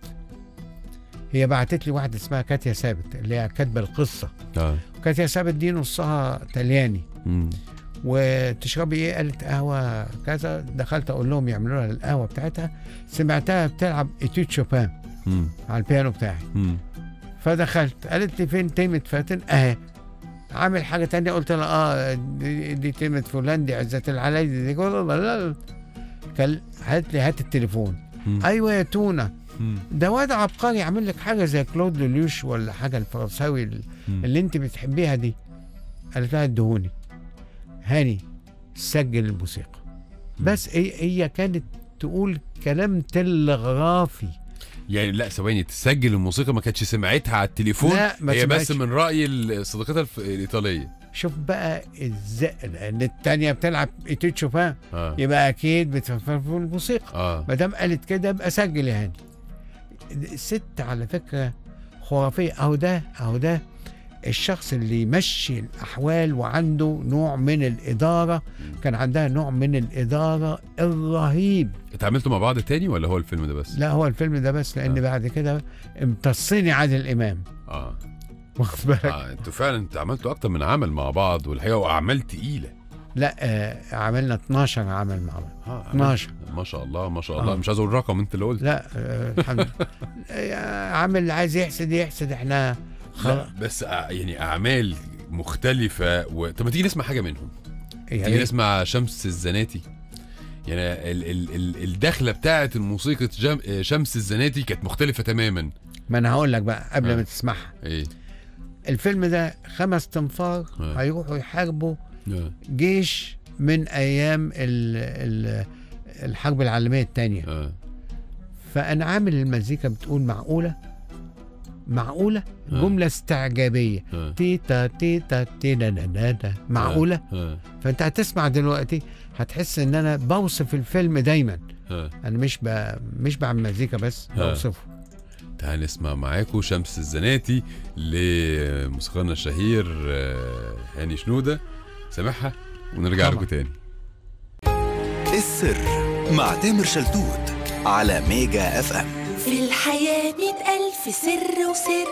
هي بعتت لي واحده اسمها كاتيا ثابت اللي هي كاتبه القصه اه كاتيا ثابت دي نصها تلياني مم. وتشربي ايه قالت قهوه كذا دخلت اقول لهم يعملوا لها القهوه بتاعتها سمعتها بتلعب اتيود شوبان مم. على البيانو بتاعي مم. فدخلت قالت لي فين تيمة فاتن اهي عامل حاجة تانية قلت لها اه دي, دي تيمة فلان دي عزت العلايدي دي قلت لها لا لا قال هات لي هات التليفون مم. ايوه يا تونة مم. ده واد عبقري يعمل لك حاجة زي كلود لوليوش ولا حاجة الفرنساوي ال- مم. اللي انت بتحبيها دي قالت لها ادهوني هاني سجل الموسيقى بس هي هي كانت تقول كلام تلغرافي يعني لا ثواني تسجل الموسيقى ما كانتش سمعتها على التليفون لا، ما هي بس سمعتش. من راي ال- صديقتها الف- الايطاليه شوف بقى ازاي لان التانية بتلعب ايتيود شوبان اه يبقى اكيد بتفهم في الموسيقى اه ما دام قالت كده يبقى سجل يا هاني الست على فكره خرافيه اهو ده اهو ده الشخص اللي يمشي الاحوال وعنده نوع من الاداره كان عندها نوع من الاداره الرهيب اتعاملتوا مع بعض تاني ولا هو الفيلم ده بس؟ لا هو الفيلم ده بس لان آه. بعد كده امتصني عادل امام اه واخد بالك اه انتوا فعلا انتوا عملتوا اكتر من عمل مع بعض والحقيقه واعمال تقيله لا آه عملنا 12 عمل مع بعض اه 12 ما شاء الله ما شاء الله آه. مش عايز اقول رقم انت اللي قلت لا آه الحمد لله آه، عامل اللي عايز يحسد يحسد احنا خلاص لا بس آه، يعني اعمال مختلفه و... طب ما تيجي نسمع حاجه منهم تيجي يعني نسمع شمس الزناتي يعني ال ال ال الدخله بتاعه الموسيقى جم... آه، شمس الزناتي كانت مختلفه تماما ما انا هقول لك بقى قبل آه. ما تسمعها ايه الفيلم ده خمس تنفار آه. هيروحوا يحاربوا اه جيش من ايام ال ال الحرب العالميه الثانيه اه فانا عامل المزيكا بتقول معقوله معقوله آه. جمله استعجابيه اه تيتا تيتا تينا نا نا نا. معقوله اه فانت هتسمع دلوقتي هتحس ان انا بوصف الفيلم دايما اه انا مش ب... مش بعمل مزيكا بس آه. بوصفه تعال نسمع معاكم شمس الزناتي لموسيقارنا الشهير آه، هاني شنودة سامعها ونرجع طبعا. لكم تاني السر مع تامر شلتوت على ميجا اف ام في الحياة مئة ألف سر وسر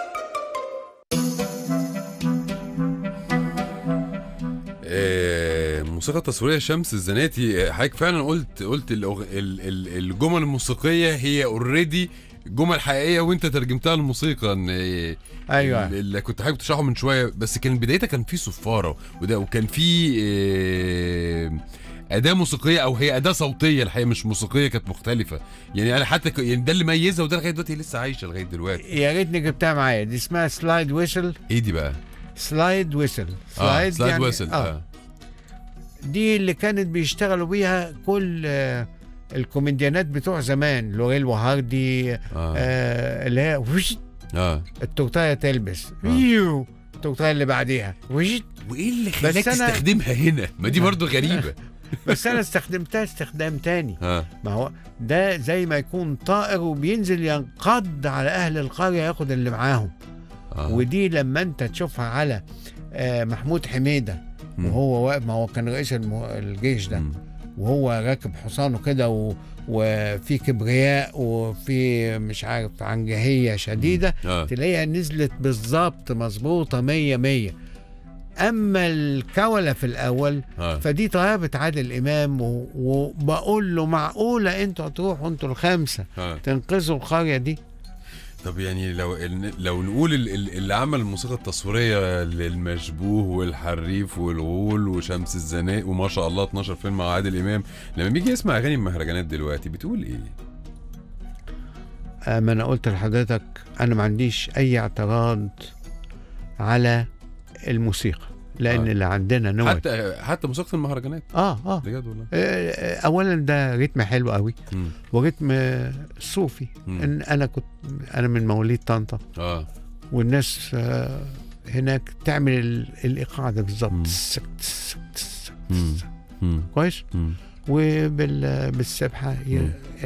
آه، موسيقى تصويرية شمس الزناتي آه، حضرتك فعلا قلت قلت الأغ- ال- ال- الجمل الموسيقية هي اوريدي جمل حقيقية وانت ترجمتها للموسيقى ان آه، ايوه ال- اللي كنت حضرتك بتشرحه من شوية بس كان بدايتها كان في صفارة وده وكان في آه، أداة موسيقية أو هي أداة صوتية الحقيقة مش موسيقية كانت مختلفة يعني أنا حتى ك- يعني ده اللي ميزها وده لغاية دلوقتي لسه عايشة لغاية دلوقتي يا ريتني جبتها معايا دي اسمها سلايد ويسل إيه دي بقى؟ سلايد ويسل اه سلايد يعني- ويسل آه. اه دي اللي كانت بيشتغلوا بيها كل آه الكوميديانات بتوع زمان لوريل وهاردي اه آه اللي هي وش اه التورتايه تلبس آه. يو التورتايه اللي بعديها وش وايه اللي بس خلاك أنا- تستخدمها هنا؟ ما دي برضو غريبة بس انا استخدمتها استخدام تاني اه ما هو ده زي ما يكون طائر وبينزل ينقض على اهل القريه ياخد اللي معاهم اه ودي لما انت تشوفها على آه محمود حميده مم. وهو واقف ما هو كان رئيس الم- الجيش ده مم. وهو راكب حصانه كده و... وفي كبرياء وفي مش عارف عنجهية شديدة اه تلاقيها نزلت بالظبط مظبوطة مية مية أما الكولة في الأول اه فدي طيابة عادل إمام و... وبقول له معقولة أنتوا هتروحوا أنتوا الخمسة اه تنقذوا القرية دي طب يعني لو لو نقول ال- ال- اللي عمل الموسيقى التصويريه للمشبوه والحريف والغول وشمس الزناق وما شاء الله 12 فيلم مع عادل امام لما بيجي يسمع اغاني المهرجانات دلوقتي بتقول ايه؟ آه، ما أنا قلت لحضرتك أنا ما عنديش أي اعتراض على الموسيقى لأن آه. اللي عندنا نوع حتى حتى موسيقى المهرجانات آه آه بجد والله آه، اولا ده رتم حلو قوي مم. ورتم آه، صوفي مم. ان انا كنت انا من مواليد طنطا اه والناس آه، هناك تعمل ال- الايقاع ده مم. بالظبط تسك تسك تسك مم. تسك. مم. كويس مم. وبالسبحه مم.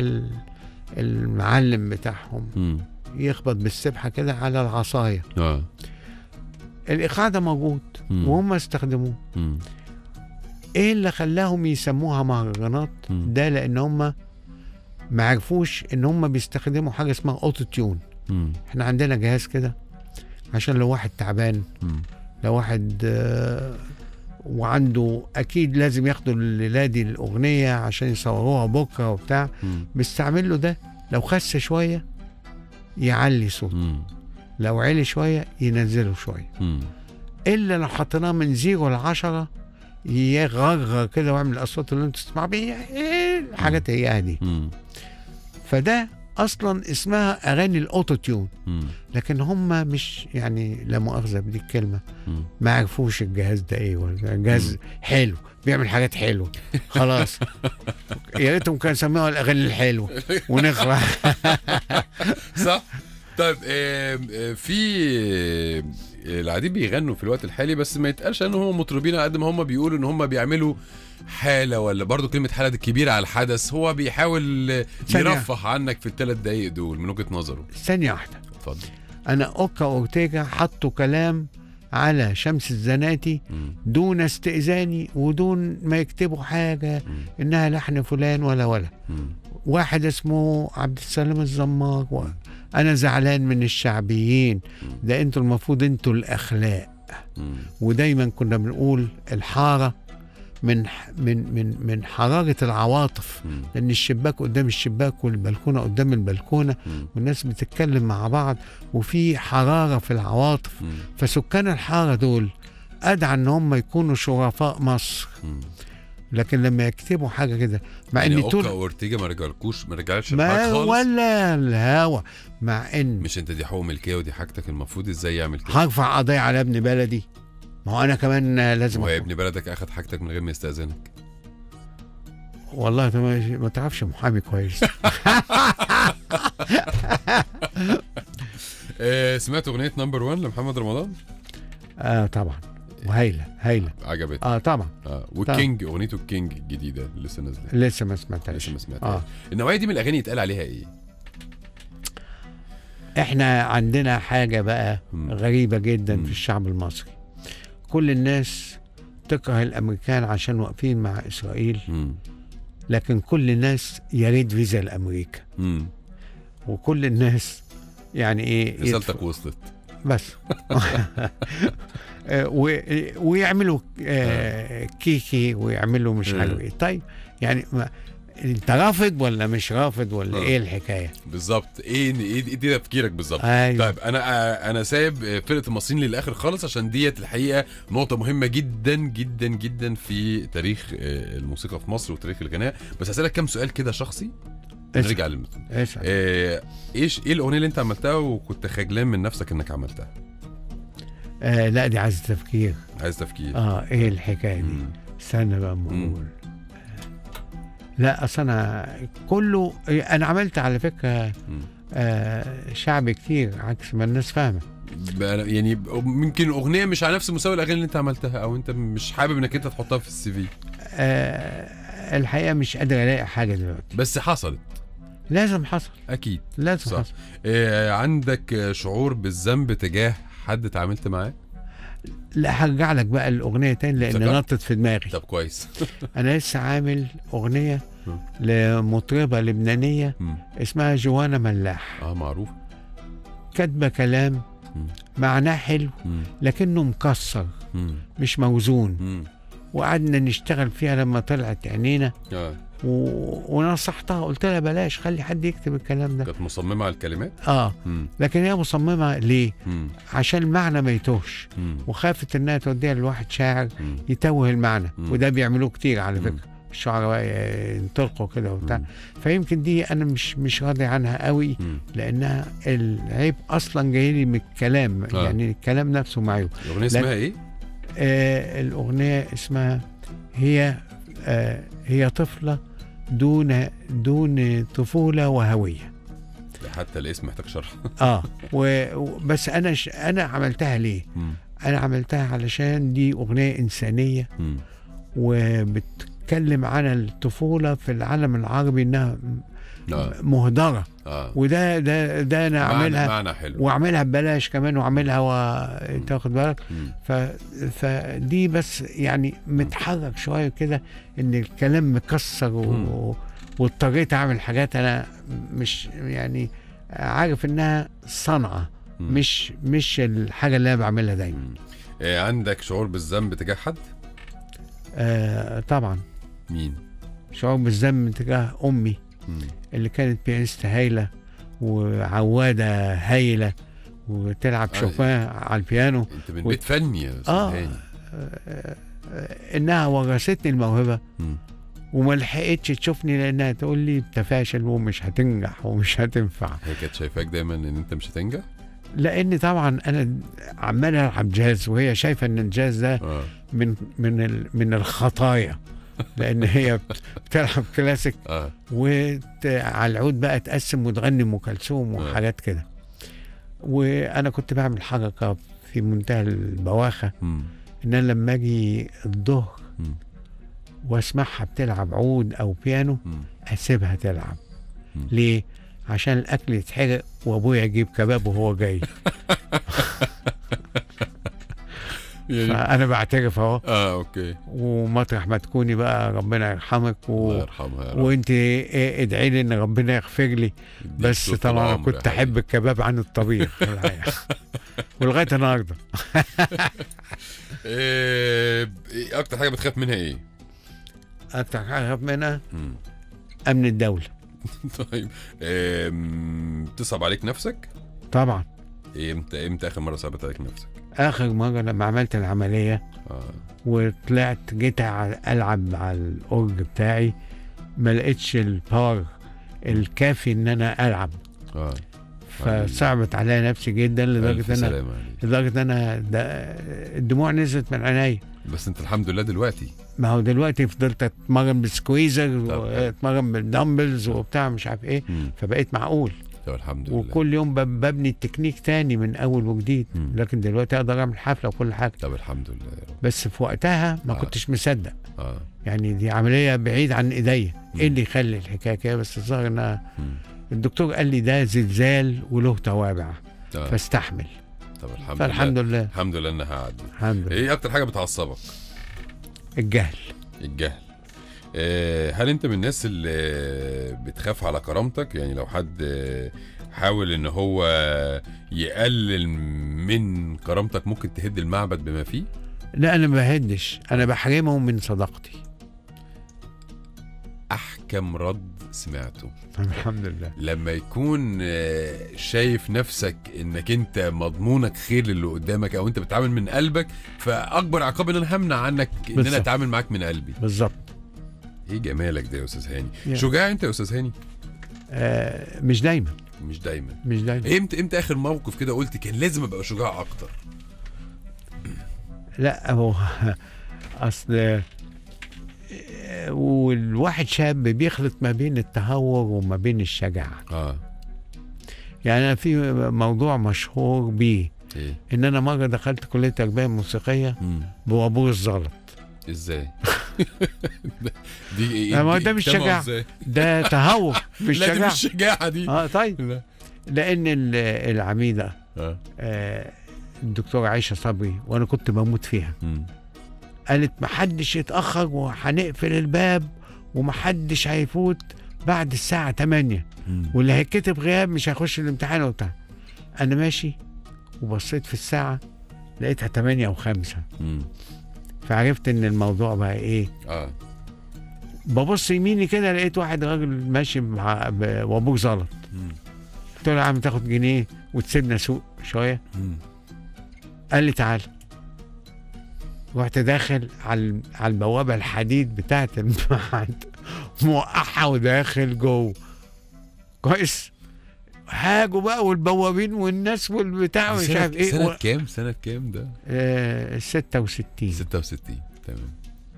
المعلم بتاعهم مم. يخبط بالسبحه كده على العصايه اه الايقاع ده موجود مم. وهم استخدموه مم. ايه اللي خلاهم يسموها مهرجانات مم. ده لان هم ما عرفوش ان هم بيستخدموا حاجه اسمها اوتو تيون مم. احنا عندنا جهاز كده عشان لو واحد تعبان مم. لو واحد آه، وعنده اكيد لازم ياخدوا الليله دي الاغنيه عشان يصوروها بكره وبتاع مم. بيستعمل له ده لو خس شويه يعلي صوته مم. لو عالي شويه ينزله شويه مم. الا لو حطيناه من زيرو لعشرة يغرغر كده ويعمل الاصوات اللي انتوا تسمعوا بيها إيه الحاجات هي دي مم. فده اصلا اسمها اغاني الاوتو تيون مم. لكن هم مش يعني لا مؤاخذه بدي الكلمه مم. ما عرفوش الجهاز ده ايه ولا جهاز حلو بيعمل حاجات حلوه خلاص يا ريتهم كانوا سموها الاغاني الحلوه ونخلع صح طيب آم، آه، في آه، العديد بيغنوا في الوقت الحالي بس ما يتقالش ان هم مطربين على قد ما هم بيقولوا ان هم بيعملوا حاله ولا برضو كلمه حاله دي كبيره على الحدث هو بيحاول آه، ثانية. يرفه عنك في الثلاث دقايق دول من وجهه نظره ثانيه واحده اتفضل انا اوكا اورتيجا حطوا كلام على شمس الزناتي مم. دون استئذاني ودون ما يكتبوا حاجه مم. انها لحن فلان ولا ولا مم. واحد اسمه عبد السلام الزمار و... انا زعلان من الشعبيين ده انتوا المفروض انتوا الاخلاق مم. ودايما كنا بنقول الحاره من ح- من من من حراره العواطف مم. لان الشباك قدام الشباك والبلكونه قدام البلكونه مم. والناس بتتكلم مع بعض وفي حراره في العواطف مم. فسكان الحاره دول ادعى ان هم يكونوا شرفاء مصر مم. لكن لما يكتبوا حاجه كده مع يعني ان اوكا طول اورتيجا ما رجعلكوش ما رجعلش معاك ما خالص ولا الهوى مع ان مش انت دي حقوق ملكيه ودي حاجتك المفروض ازاي يعمل كده هرفع قضيه على ابن بلدي ما هو انا كمان لازم هو يا أخ- ابن بلدك اخد حاجتك من غير ما يستاذنك والله انت ما ما تعرفش محامي كويس آه سمعت اغنيه نمبر 1 لمحمد رمضان اه طبعا وهايله هايله عجبتني اه طبعا اه والكينج اغنيته الكينج الجديده اللي لسه نازله لسه ما سمعتهاش لسه ما سمعتهاش اه النوعيه دي من الاغاني يتقال عليها ايه؟ احنا عندنا حاجه بقى مم. غريبه جدا مم. في الشعب المصري كل الناس تكره الامريكان عشان واقفين مع اسرائيل مم. لكن كل الناس يا ريت فيزا لامريكا مم. وكل الناس يعني ايه رسالتك وصلت بس آه، و- ويعملوا آه، كيكي ويعملوا مش مم. عارف ايه طيب يعني ما انت رافض ولا مش رافض ولا آه. ايه الحكايه بالظبط ايه ايه إيه دي تفكيرك بالظبط ايوه طيب انا آه، انا سايب آه، فرقه المصريين للاخر خالص عشان ديت الحقيقه نقطه مهمه جدا جدا جدا في تاريخ آه، الموسيقى في مصر وتاريخ الغناء بس هسالك كام سؤال كده شخصي اسأل. نرجع للم... اسأل. آه، ايش ايه الاغنيه اللي انت عملتها وكنت خجلان من نفسك انك عملتها آه لا دي عايزه تفكير عايز تفكير اه ايه الحكايه دي مم. استنى بقى اما مم. اقول لا اصل انا كله انا عملت على فكره مم. آه شعبي كتير عكس ما الناس فاهمه ب- يعني ممكن اغنيه مش على نفس مستوى الاغاني اللي انت عملتها او انت مش حابب انك انت تحطها في السي في آه الحقيقه مش قادر الاقي حاجه دلوقتي بس حصلت لازم حصل اكيد لازم صح. حصل آه، عندك آه، شعور بالذنب تجاه حد اتعاملت معاه لا هرجع لك بقى الاغنيه تاني لان افتكرت؟ نطت في دماغي طب كويس انا لسه عامل اغنيه مم. لمطربه لبنانيه مم. اسمها جوانا ملاح اه معروف كاتبه كلام مم. معناه حلو مم. لكنه مكسر مم. مش موزون مم. وقعدنا نشتغل فيها لما طلعت عينينا اه و... ونصحتها قلت لها بلاش خلي حد يكتب الكلام ده كانت مصممه على الكلمات اه مم. لكن هي مصممه ليه مم. عشان المعنى ما يتوهش مم. وخافت انها توديها لواحد شاعر مم. يتوه المعنى مم. وده بيعملوه كتير على مم. فكره الشعراء ينطلقوا كده وبتاع مم. فيمكن دي انا مش مش راضي عنها قوي مم. لانها العيب اصلا جاي لي من الكلام آه. يعني الكلام نفسه معيوب الاغنيه اسمها ايه؟ آه الاغنيه اسمها هي آه هي طفله دون دون طفوله وهويه حتى الاسم محتاج شرح اه و- و- بس انا ش... انا عملتها ليه مم. انا عملتها علشان دي اغنيه انسانيه مم. وبتتكلم عن الطفوله في العالم العربي انها اه مهدره اه وده ده ده انا معنى, اعملها معنى حلو واعملها ببلاش كمان واعملها وتاخد بالك مم. ف... فدي بس يعني متحرك شويه كده ان الكلام مكسر و... واضطريت اعمل حاجات انا مش يعني عارف انها صنعه مم. مش مش الحاجه اللي انا بعملها دايما مم. آه، عندك شعور بالذنب تجاه حد؟ آه طبعا مين شعور بالذنب تجاه امي مم. اللي كانت بيانست هايله وعواده هايله وتلعب آه. شوبان على البيانو انت من و- بيت فني يا استاذ آه. هاني آه، انها ورثتني الموهبه مم. وما لحقتش تشوفني لانها تقول لي انت فاشل ومش هتنجح ومش هتنفع هي كانت شايفاك دايما ان انت مش هتنجح لان طبعا انا عمال العب جاز وهي شايفه ان الجاز ده اه من من ال- من الخطايا لان هي بت- بتلعب كلاسيك اه وعلى العود بقى تقسم وتغني ام كلثوم وحاجات كده وانا كنت بعمل حركه في منتهى البواخه مم. ان انا لما اجي الظهر مم. واسمعها بتلعب عود او بيانو مم. اسيبها تلعب مم. ليه عشان الاكل يتحرق وابويا يجيب كباب وهو جاي يعني فانا بعترف اهو اه اوكي ومطرح ما تكوني بقى ربنا يرحمك و... الله يرحمها يا رب وانت إيه ادعي لي ان ربنا يغفر لي يديك بس طول طبعا انا العمر يا كنت حبيبي. احب الكباب عن الطبيخ الحقيقة. ولغايه النهارده ايه إيه اكتر حاجه بتخاف منها ايه اكتر حاجه اخاف منها مم. امن الدوله طيب إيه م- بتصعب عليك نفسك طبعا إيه امتى امتى اخر مره صعبت عليك نفسك اخر مره لما عملت العمليه اه وطلعت جيت على- العب على الاورج بتاعي ما لقيتش الباور الكافي ان انا العب اه فصعبت عليا نفسي جدا ألف لدرجه ان انا سلامة عليك. لدرجه ان انا ده الدموع نزلت من عينيا بس انت الحمد لله دلوقتي ما هو دلوقتي فضلت اتمرن بالسكويزر طب. واتمرن بالدمبلز وبتاع مش عارف ايه مم. فبقيت معقول طب الحمد لله وكل يوم ب- ببني التكنيك تاني من اول وجديد مم. لكن دلوقتي اقدر اعمل حفله وكل حاجه طب الحمد لله يا رب بس في وقتها ما آه. كنتش مصدق اه يعني دي عمليه بعيد عن ايديا مم. ايه اللي يخلي الحكايه كده بس الظاهر انها مم. الدكتور قال لي ده زلزال وله توابع آه. فاستحمل طب الحمد فالحمد لله لله الحمد لله انها عدت الحمد لله ايه اكتر حاجه بتعصبك الجهل الجهل آه، هل انت من الناس اللي بتخاف على كرامتك يعني لو حد آه، حاول ان هو يقلل من كرامتك ممكن تهد المعبد بما فيه لا انا ما بهدش انا بحرمه من صداقتي احكم رد سمعته الحمد لله لما يكون آه، شايف نفسك انك انت مضمونك خير للي قدامك او انت بتتعامل من قلبك فاكبر عقاب ان انا همنع عنك ان انا بالظبط. اتعامل معاك من قلبي بالظبط ايه جمالك ده يا استاذ هاني يا. شجاع انت يا استاذ هاني آه مش دايما مش دايما مش دايما امتى امتى اخر موقف كده قلت كان لازم ابقى شجاع اكتر لا هو اصل آه، والواحد شاب بيخلط ما بين التهور وما بين الشجاعه اه يعني انا في موضوع مشهور بيه ايه ان انا مره دخلت كليه تربيه موسيقيه مم. بوابور الزلط ازاي دي ايه لا، ما هو دي- ده مش اجتمعوا شجاعة. ازاي؟ ده تهور مش لا دي شجاعه مش شجاعه دي اه طيب لا لان ال- العميده اه آه الدكتوره عائشه صبري وانا كنت بموت فيها مم. قالت محدش يتاخر وهنقفل الباب ومحدش هيفوت بعد الساعه 8 مم. واللي هيتكتب غياب مش هيخش الامتحان وبتاع انا ماشي وبصيت في الساعه لقيتها 8 و5 مم. فعرفت ان الموضوع بقى ايه اه ببص يميني كده لقيت واحد راجل ماشي مع ب- وابوه زلط مم. قلت له يا عم تاخد جنيه وتسيبنا سوق شويه مم. قال لي تعالى رحت داخل على على البوابه الحديد بتاعه المعهد موقعها وداخل جوه كويس هاجوا بقى والبوابين والناس والبتاع دي مش سنة, عارف ايه سنة و... كام سنة كام ده آه 66 66 تمام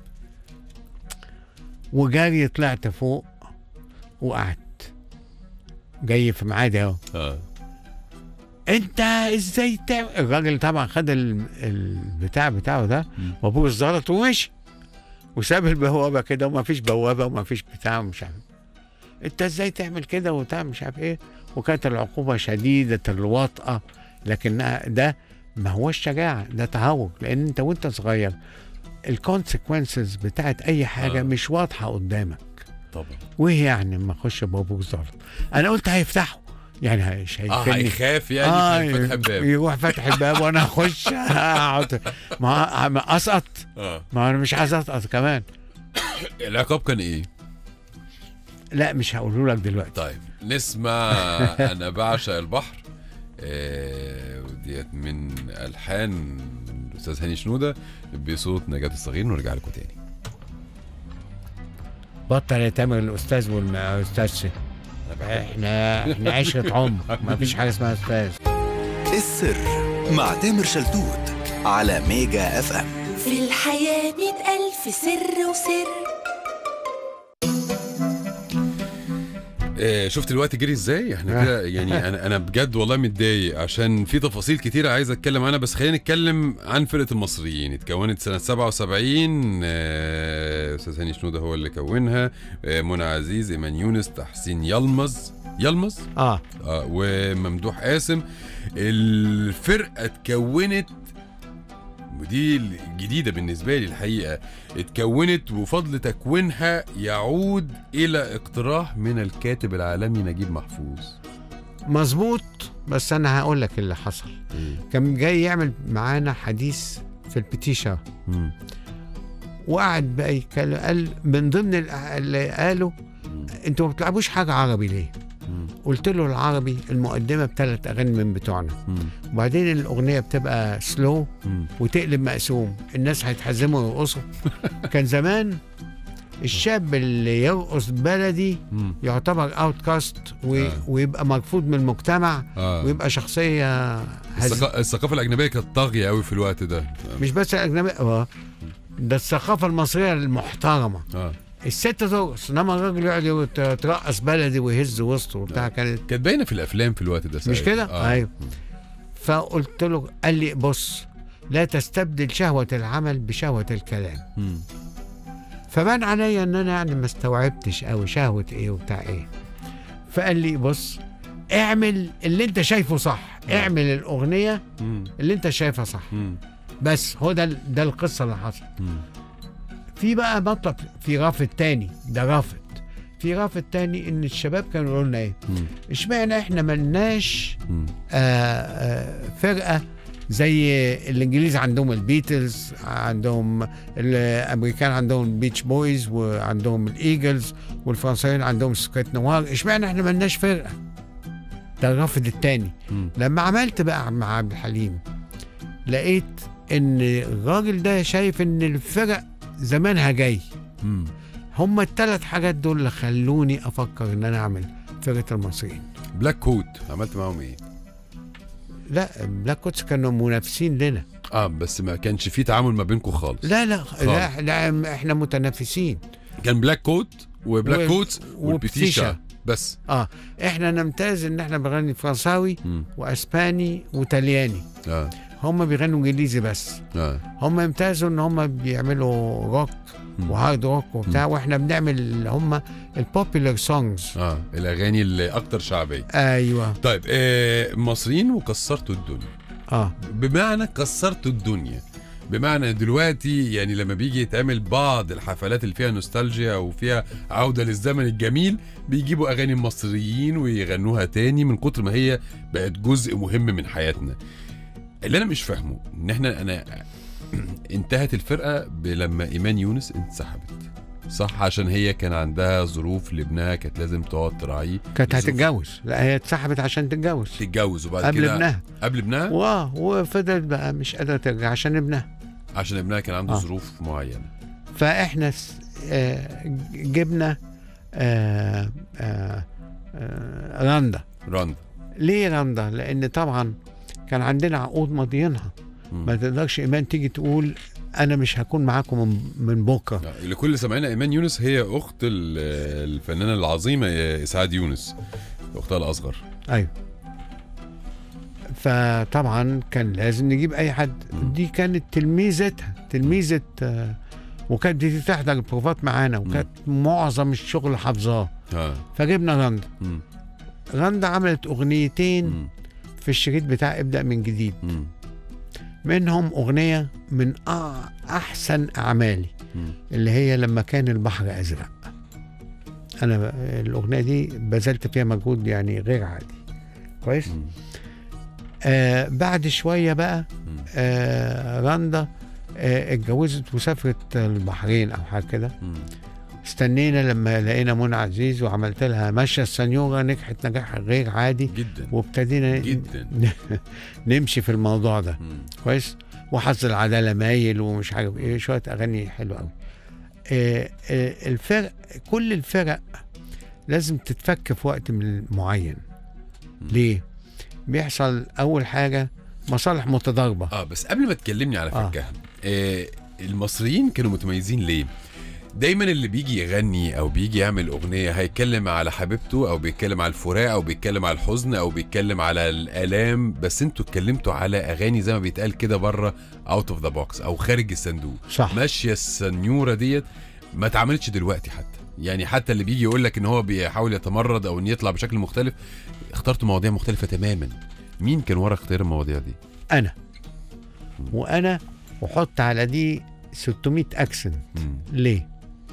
وجاري طلعت فوق وقعدت جاي في ميعادي اهو اه انت ازاي تعمل الراجل طبعا خد ال- البتاع بتاعه ده مم. وابوه الزلط ومشي وساب البوابه كده وما فيش بوابه وما فيش بتاع ومش عارف انت ازاي تعمل كده وبتاع مش عارف ايه وكانت العقوبه شديده الوطأه لكنها ده ما هوش شجاعه ده تهور لان انت وانت صغير الكونسيكونسز بتاعت اي حاجه آه. آه. مش واضحه قدامك طبعا وايه يعني لما اخش بابوك زلط انا قلت هيفتحوا يعني مش اه هيقفلني هيخاف يعني آه فتح الباب يروح فاتح الباب وانا اخش اقعد ما ما اسقط اه ما انا مش عايز اسقط كمان العقاب كان ايه؟ لا مش هقوله لك دلوقتي طيب نسمع انا بعشق البحر آه وديت من الحان الاستاذ هاني شنوده بصوت نجاة الصغير ونرجع لكم تاني بطل يا تامر الاستاذ والاستاذ احنا احنا عشره عمر ما فيش حاجه اسمها استاذ السر مع تامر شلتوت على ميجا اف ام في الحياة مئة ألف سر وسر آه شفت الوقت جري ازاي احنا كده يعني انا انا بجد والله متضايق عشان في تفاصيل كتيره عايز اتكلم عنها بس خلينا نتكلم عن فرقه المصريين اتكونت سنه 77 آه، استاذ هاني شنوده هو اللي كونها آه، منى عزيز ايمان يونس تحسين يلمز يلمز اه آه وممدوح قاسم الفرقه اتكونت ودي الجديده بالنسبه لي الحقيقه اتكونت وفضل تكوينها يعود الى اقتراح من الكاتب العالمي نجيب محفوظ مظبوط بس انا هقول لك اللي حصل كان جاي يعمل معانا حديث في البتيشة مم. وقعد بقى يتكلم قال من ضمن ال- اللي قالوا انتوا ما بتلعبوش حاجه عربي ليه؟ مم. قلت له العربي المقدمه بثلاث اغاني من بتوعنا مم. وبعدين الاغنيه بتبقى سلو مم. وتقلب مقسوم الناس هيتحزموا ويرقصوا كان زمان الشاب اللي يرقص بلدي مم. يعتبر اوت كاست آه. ويبقى مرفوض من المجتمع آه. ويبقى شخصيه هز... الثقا- الثقافه الاجنبيه كانت طاغيه قوي في الوقت ده مش بس الاجنبي آه. ده الثقافه المصريه المحترمه اه الست ترقص انما الراجل يقعد يت- يترقص بلدي ويهز وسطه وبتاع كانت كانت باينه في الافلام في الوقت ده مش ساعتها. كده؟ آه. ايوه فقلت له قال لي بص لا تستبدل شهوة العمل بشهوة الكلام مم. فبان عليا ان انا يعني ما استوعبتش قوي شهوة ايه وبتاع ايه فقال لي بص اعمل اللي انت شايفه صح اعمل الاغنية مم. اللي انت شايفها صح مم. بس هو ده ده القصة اللي حصلت مم. في بقى مطلب في رافد تاني ده رافد في رافد تاني ان الشباب كانوا يقولوا لنا ايه مم. اشمعنى احنا ملناش مم. آه، آه، فرقه زي الانجليز عندهم البيتلز عندهم الامريكان عندهم البيتش بويز وعندهم الايجلز والفرنسيين عندهم سكوت نوار اشمعنى احنا ملناش فرقه ده الرافد التاني مم. لما عملت بقى مع عبد الحليم لقيت ان الراجل ده شايف ان الفرق زمانها جاي مم. هما الثلاث حاجات دول اللي خلوني افكر ان انا اعمل فرقه المصريين بلاك كوت عملت معاهم ايه؟ لا بلاك كوتس كانوا منافسين لنا اه بس ما كانش في تعامل ما بينكم خالص لا لا لا, لا احنا متنافسين كان بلاك كوت وبلاك و- كوت والبتيشا وبتيشا. بس اه احنا نمتاز ان احنا بنغني فرنساوي مم. واسباني وطلياني اه هم بيغنوا انجليزي بس اه هم يمتازوا ان هم بيعملوا روك مم. وهارد روك وبتاع واحنا بنعمل اللي هم البوبيلر سونجز اه الاغاني اللي اكتر شعبيه ايوه طيب آه مصريين وكسرتوا الدنيا اه بمعنى كسرتوا الدنيا بمعنى دلوقتي يعني لما بيجي يتعمل بعض الحفلات اللي فيها نوستالجيا او فيها عوده للزمن الجميل بيجيبوا اغاني مصريين ويغنوها تاني من كتر ما هي بقت جزء مهم من حياتنا اللي انا مش فاهمه ان احنا انا انتهت الفرقه ب- لما ايمان يونس انسحبت صح عشان هي كان عندها ظروف لابنها كانت لازم تقعد تراعيه كانت ظروف هتتجوز لا هي اتسحبت عشان تتجوز تتجوز وبعد قبل كده ابنها قبل ابنها واه وفضلت بقى مش قادره ترجع عشان ابنها عشان ابنها كان عنده آه. ظروف معينه فاحنا س- آه، جبنا آه، آه، آه، رندا راند ليه رندا لان طبعا كان عندنا عقود ماضيينها مم. ما تقدرش ايمان تيجي تقول انا مش هكون معاكم من, من بكره لكل سمعنا ايمان يونس هي اخت ال- الفنانه العظيمه اسعاد يونس اختها الاصغر ايوه فطبعا كان لازم نجيب اي حد مم. دي كانت تلميذتها تلميذه آه، وكانت دي تحضر البروفات معانا وكانت معظم الشغل حافظاه اه فجبنا رندا مم. رندا عملت اغنيتين مم. في الشريط بتاع ابدا من جديد مم. منهم اغنيه من أع- احسن اعمالي مم. اللي هي لما كان البحر ازرق انا ب- الاغنيه دي بذلت فيها مجهود يعني غير عادي كويس مم. آه بعد شويه بقى مم. آه رندا آه اتجوزت وسافرت البحرين او حاجه كده مم. استنينا لما لقينا منى عزيز وعملت لها ماشيه السنيوره نجحت نجاح غير عادي جدا وابتدينا جدا نمشي في الموضوع ده مم. كويس وحظ العداله مايل ومش عارف ايه شويه اغاني حلوه قوي آه آه الفرق كل الفرق لازم تتفك في وقت من معين ليه بيحصل اول حاجه مصالح متضاربه اه بس قبل ما تكلمني على آه. فكها آه المصريين كانوا متميزين ليه؟ دايما اللي بيجي يغني او بيجي يعمل اغنيه هيتكلم على حبيبته او بيتكلم على الفراق او بيتكلم على الحزن او بيتكلم على الالام بس انتوا اتكلمتوا على اغاني زي ما بيتقال كده بره اوت اوف ذا بوكس او خارج الصندوق صح ماشيه السنيوره ديت ما اتعملتش دلوقتي حتى يعني حتى اللي بيجي يقول لك ان هو بيحاول يتمرد او ان يطلع بشكل مختلف اخترتوا مواضيع مختلفه تماما مين كان ورا اختيار المواضيع دي انا وانا وحط على دي 600 اكسن مم. ليه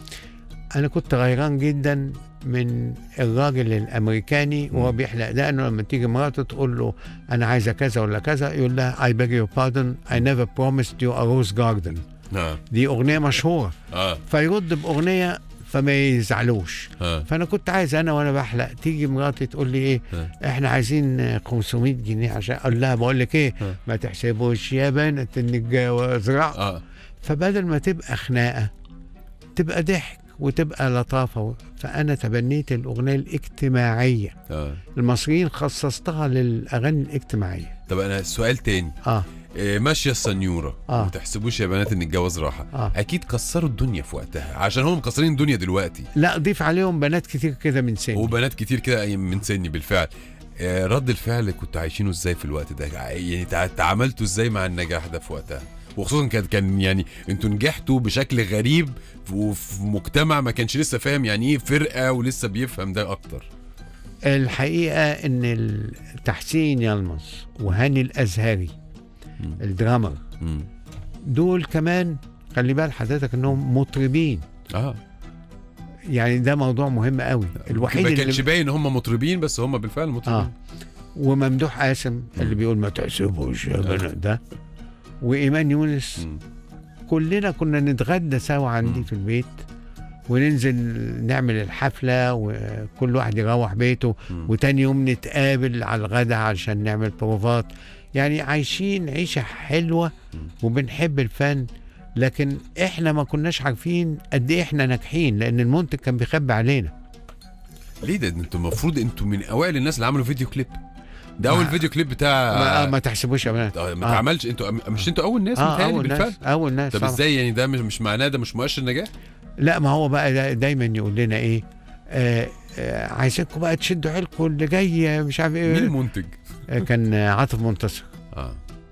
انا كنت غيران جدا من الراجل الامريكاني وهو بيحلق دقنه لما تيجي مراته تقول له انا عايزه كذا ولا كذا يقول لها I beg your pardon I never promised you a rose garden اه دي اغنيه مشهوره اه فيرد باغنيه فما يزعلوش اه فانا كنت عايز انا وانا بحلق تيجي مراتي تقول لي ايه ها. احنا عايزين 500 جنيه عشان اقول لها بقول لك ايه ها. ما تحسبوش يا بنت انك زرع اه فبدل ما تبقى خناقه تبقى ضحك وتبقى لطافه فانا تبنيت الاغنيه الاجتماعيه اه المصريين خصصتها للاغاني الاجتماعيه طب انا سؤال تاني اه إيه ماشيه السنيوره آه. ما تحسبوش يا بنات ان الجواز راحه آه. اكيد كسروا الدنيا في وقتها عشان هم مكسرين الدنيا دلوقتي لا ضيف عليهم بنات كتير كده من سن وبنات كتير كده من سني بالفعل آه، رد الفعل كنتوا عايشينه ازاي في الوقت ده يعني تع- تعاملتوا ازاي مع النجاح ده في وقتها وخصوصا كان كان يعني انتوا نجحتوا بشكل غريب وفي مجتمع ما كانش لسه فاهم يعني ايه فرقه ولسه بيفهم ده اكتر الحقيقه ان تحسين يلمس وهاني الازهري مم. الدرامر مم. دول كمان خلي بال حضرتك انهم مطربين اه يعني ده موضوع مهم قوي الوحيد ما اللي كانش باين ان هم مطربين بس هم بالفعل مطربين اه وممدوح قاسم اللي بيقول ما تحسبوش يا بنات ده وايمان يونس مم. كلنا كنا نتغدى سوا عندي في البيت وننزل نعمل الحفلة وكل واحد يروح بيته مم. وتاني يوم نتقابل على الغدا عشان نعمل بروفات يعني عايشين عيشة حلوة وبنحب الفن لكن احنا ما كناش عارفين قد ايه احنا ناجحين لان المنتج كان بيخبي علينا ليه ده انتوا المفروض انتوا من اوائل الناس اللي عملوا فيديو كليب ده اول ما- فيديو كليب بتاع ما, ما تحسبوش يا بنات آه، ما آه. اتعملش انتوا مش انتوا اول ناس اه متهيألي اول بالفعل ناس اول ناس طب طبعا. ازاي يعني ده مش مش معناه ده مش مؤشر نجاح لا ما هو بقى دا دايما يقول لنا ايه آه آه عايزينكم بقى تشدوا حيلكم اللي جاي مش عارف مين ايه المنتج آه كان عاطف منتصر اه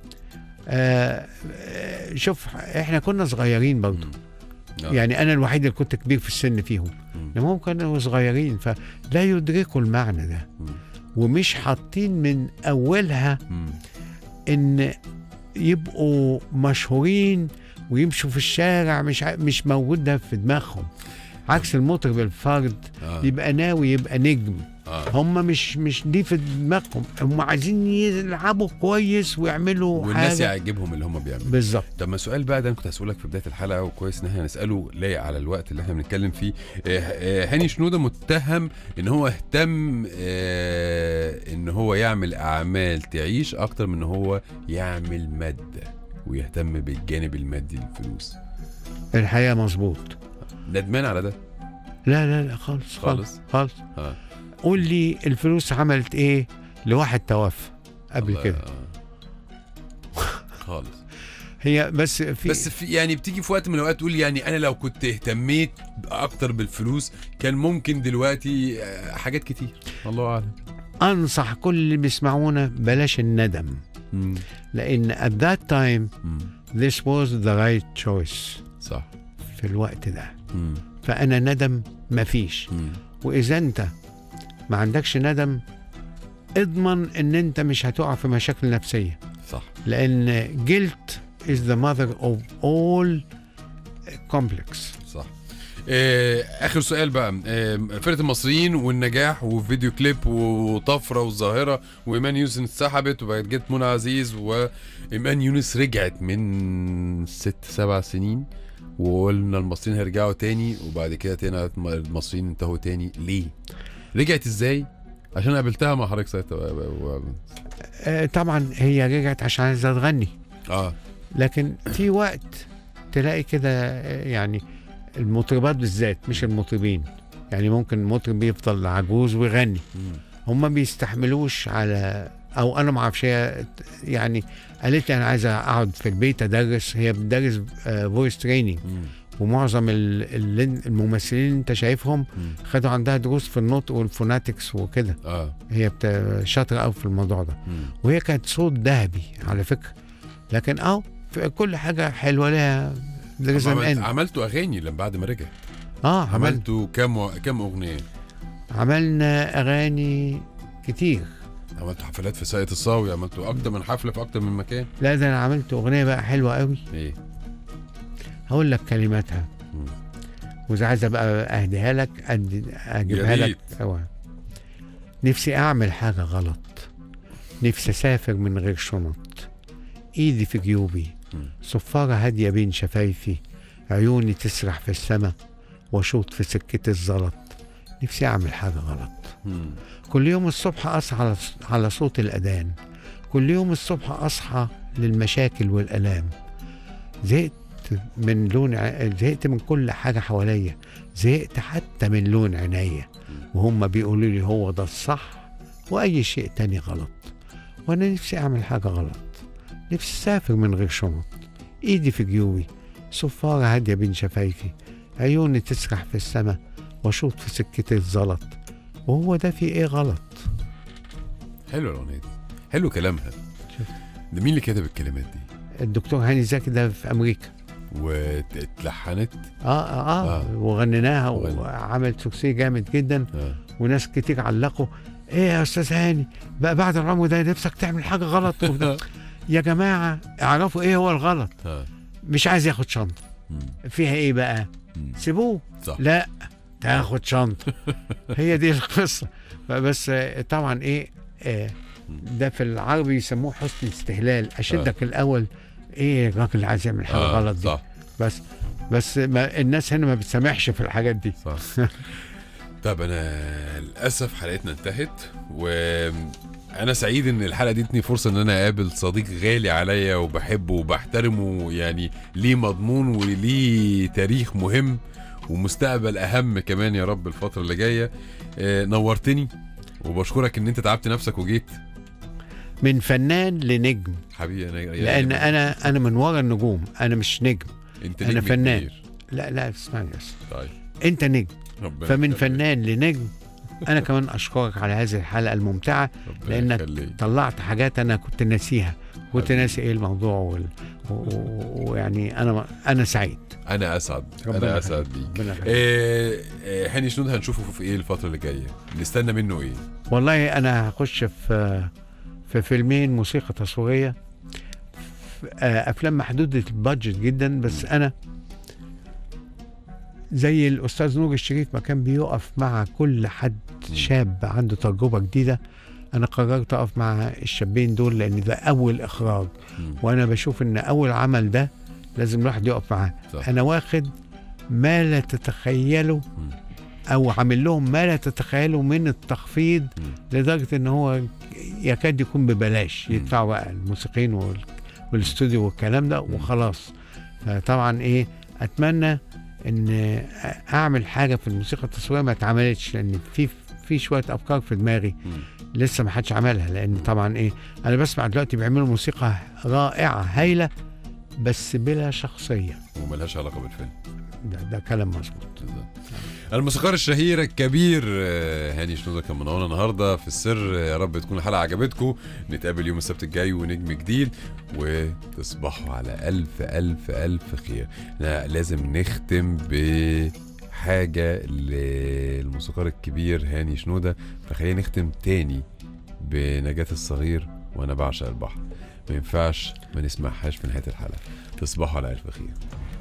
آه آه، شوف احنا كنا صغيرين برضه آه. يعني انا الوحيد اللي كنت كبير في السن فيهم مم. لما هم كانوا صغيرين فلا يدركوا المعنى ده مم. ومش حاطين من اولها مم. ان يبقوا مشهورين ويمشوا في الشارع مش ع- مش موجود ده في دماغهم عكس المطرب الفرد آه. يبقى ناوي يبقى نجم آه. هم مش مش دي في دماغهم هم عايزين يلعبوا كويس ويعملوا والناس حاجه يعجبهم اللي هم بيعملوا بالظبط طب ما السؤال بقى ده انا كنت هسألك في بدايه الحلقه وكويس ان احنا نساله لايق على الوقت اللي احنا بنتكلم فيه آه، آه، هاني شنوده متهم ان هو اهتم آه، ان هو يعمل اعمال تعيش اكتر من ان هو يعمل ماده ويهتم بالجانب المادي للفلوس الحقيقه مظبوط ندمان على ده لا لا لا خالص خالص خالص؟ خالص اه قول لي الفلوس عملت ايه لواحد توفى قبل الله- كده آه. خالص هي بس في بس في يعني بتيجي في وقت من الاوقات تقول يعني انا لو كنت اهتميت اكتر بالفلوس كان ممكن دلوقتي آه، حاجات كتير الله اعلم انصح كل اللي بيسمعونا بلاش الندم مم. لان at that time مم. this was the right choice صح في الوقت ده مم. فانا ندم مفيش مم. واذا انت ما عندكش ندم اضمن ان انت مش هتقع في مشاكل نفسيه صح لان guilt is the mother of all complex صح آه اخر سؤال بقى آه فرقه المصريين والنجاح وفيديو كليب وطفره والظاهره وايمان يونس انسحبت وبقت جت منى عزيز وايمان يونس رجعت من ست سبع سنين وقلنا المصريين هيرجعوا تاني وبعد كده تاني المصريين انتهوا تاني ليه؟ رجعت ازاي؟ عشان قابلتها مع حضرتك ساعتها و- و- آه، طبعا هي رجعت عشان عايزه تغني اه لكن في وقت تلاقي كده آه، يعني المطربات بالذات مش المطربين يعني ممكن المطرب يفضل عجوز ويغني مم. هم ما بيستحملوش على او انا ما اعرفش هي يعني قالت لي انا عايزه اقعد في البيت ادرس هي بتدرس فويس تريننج مم. ومعظم ال- ال- الممثلين اللي انت شايفهم مم. خدوا عندها دروس في النطق والفوناتكس وكده اه هي بت- شاطره قوي في الموضوع ده مم. وهي كانت صوت ذهبي على فكره لكن اه في كل حاجه حلوه لها there is an عملت end. عملتوا اغاني لما بعد ما رجع اه عمل عملتوا كام و... كام اغنيه عملنا اغاني كتير عملتوا حفلات في ساقية الصاوي عملتوا اكتر من حفله في اكتر من مكان لا ده انا عملت اغنيه بقى حلوه قوي ايه هقول لك كلماتها مم. واذا عايز ابقى اهديها لك أدي اجيبها يا لك ريت. أوه. نفسي اعمل حاجه غلط نفسي اسافر من غير شنط ايدي في جيوبي مم. صفارة هادية بين شفايفي عيوني تسرح في السما واشوط في سكة الزلط نفسي اعمل حاجة غلط مم. كل يوم الصبح اصحى على على صوت الاذان كل يوم الصبح اصحى للمشاكل والالام زهقت من لون ع- زهقت من كل حاجه حواليا زهقت حتى من لون عينيا وهم بيقولوا لي هو ده الصح واي شيء تاني غلط وانا نفسي اعمل حاجه غلط نفسي اسافر من غير شنط ايدي في جيوبي صفاره هاديه بين شفايفي عيوني تسرح في السما واشوط في سكه الزلط وهو ده في ايه غلط حلوه الاغنيه دي حلو كلامها شوف. ده مين اللي كتب الكلمات دي الدكتور هاني زكي ده في امريكا واتلحنت اه اه, آه. آه. وغنيناها وغني. وعملت سوكسي جامد جدا اه وناس كتير علقوا ايه يا استاذ هاني بقى بعد العمر ده نفسك تعمل حاجه غلط وده. يا جماعه اعرفوا ايه هو الغلط اه مش عايز ياخد شنطه مم. فيها ايه بقى مم. سيبوه صح لا تاخد شنطه هي دي القصه بس آه، طبعا ايه آه، ده في العربي يسموه حسن استهلال اشدك الاول ايه الراجل اللي عايز يعمل حاجه آه، غلط دي صح بس بس ما الناس هنا ما بتسامحش في الحاجات دي صح طب انا للاسف حلقتنا انتهت وانا سعيد ان الحلقه دي ادتني فرصه ان انا اقابل صديق غالي عليا وبحبه وبحترمه يعني ليه مضمون وليه تاريخ مهم ومستقبل اهم كمان يا رب الفتره اللي جايه آه، نورتني وبشكرك ان انت تعبت نفسك وجيت من فنان لنجم حبيبي انا لان انا انا من ورا النجوم انا مش نجم انت أنا نجم فنان. كبير. لا لا اسمعني بس طيب انت نجم ربنا فمن يخليك. فنان لنجم انا كمان اشكرك على هذه الحلقه الممتعه ربنا لانك يخليك. طلعت حاجات انا كنت ناسيها كنت حبيبي. ناسي ايه الموضوع وال- و- و- ويعني انا انا سعيد انا اسعد ربنا انا يخليك. اسعد بيك ربنا يخليك. آه، آه، هاني شنود هنشوفه في ايه الفتره اللي جايه نستنى منه ايه والله انا هخش في في فيلمين موسيقى تصويريه في- آه، افلام محدوده البادجت جدا بس انا زي الاستاذ نور الشريف ما كان بيقف مع كل حد شاب عنده تجربه جديده انا قررت اقف مع الشابين دول لان ده اول اخراج مم. وانا بشوف ان اول عمل ده لازم الواحد يقف معاه صح. انا واخد ما لا تتخيله مم. او عامل لهم ما لا تتخيلوا من التخفيض مم. لدرجه ان هو يكاد يكون ببلاش مم. يدفعوا بقى الموسيقيين وال- والاستوديو والكلام ده وخلاص طبعا ايه اتمنى ان اعمل حاجه في الموسيقى التصويريه ما اتعملتش لان في في شويه افكار في دماغي مم. لسه ما حدش عملها لان طبعا ايه انا بسمع دلوقتي بيعملوا موسيقى رائعه هايله بس بلا شخصيه وملهاش علاقه بالفيلم ده, ده كلام مظبوط الموسيقار الشهير الكبير آه، هاني شنودة كان منورنا النهارده في السر يا رب تكون الحلقه عجبتكم نتقابل يوم السبت الجاي ونجم جديد وتصبحوا على الف الف الف خير لا لازم نختم بحاجه للموسيقار الكبير هاني شنودة فخلينا نختم تاني بنجاة الصغير وانا بعشق البحر ما ينفعش ما نسمعهاش في نهايه الحلقه تصبحوا على الف خير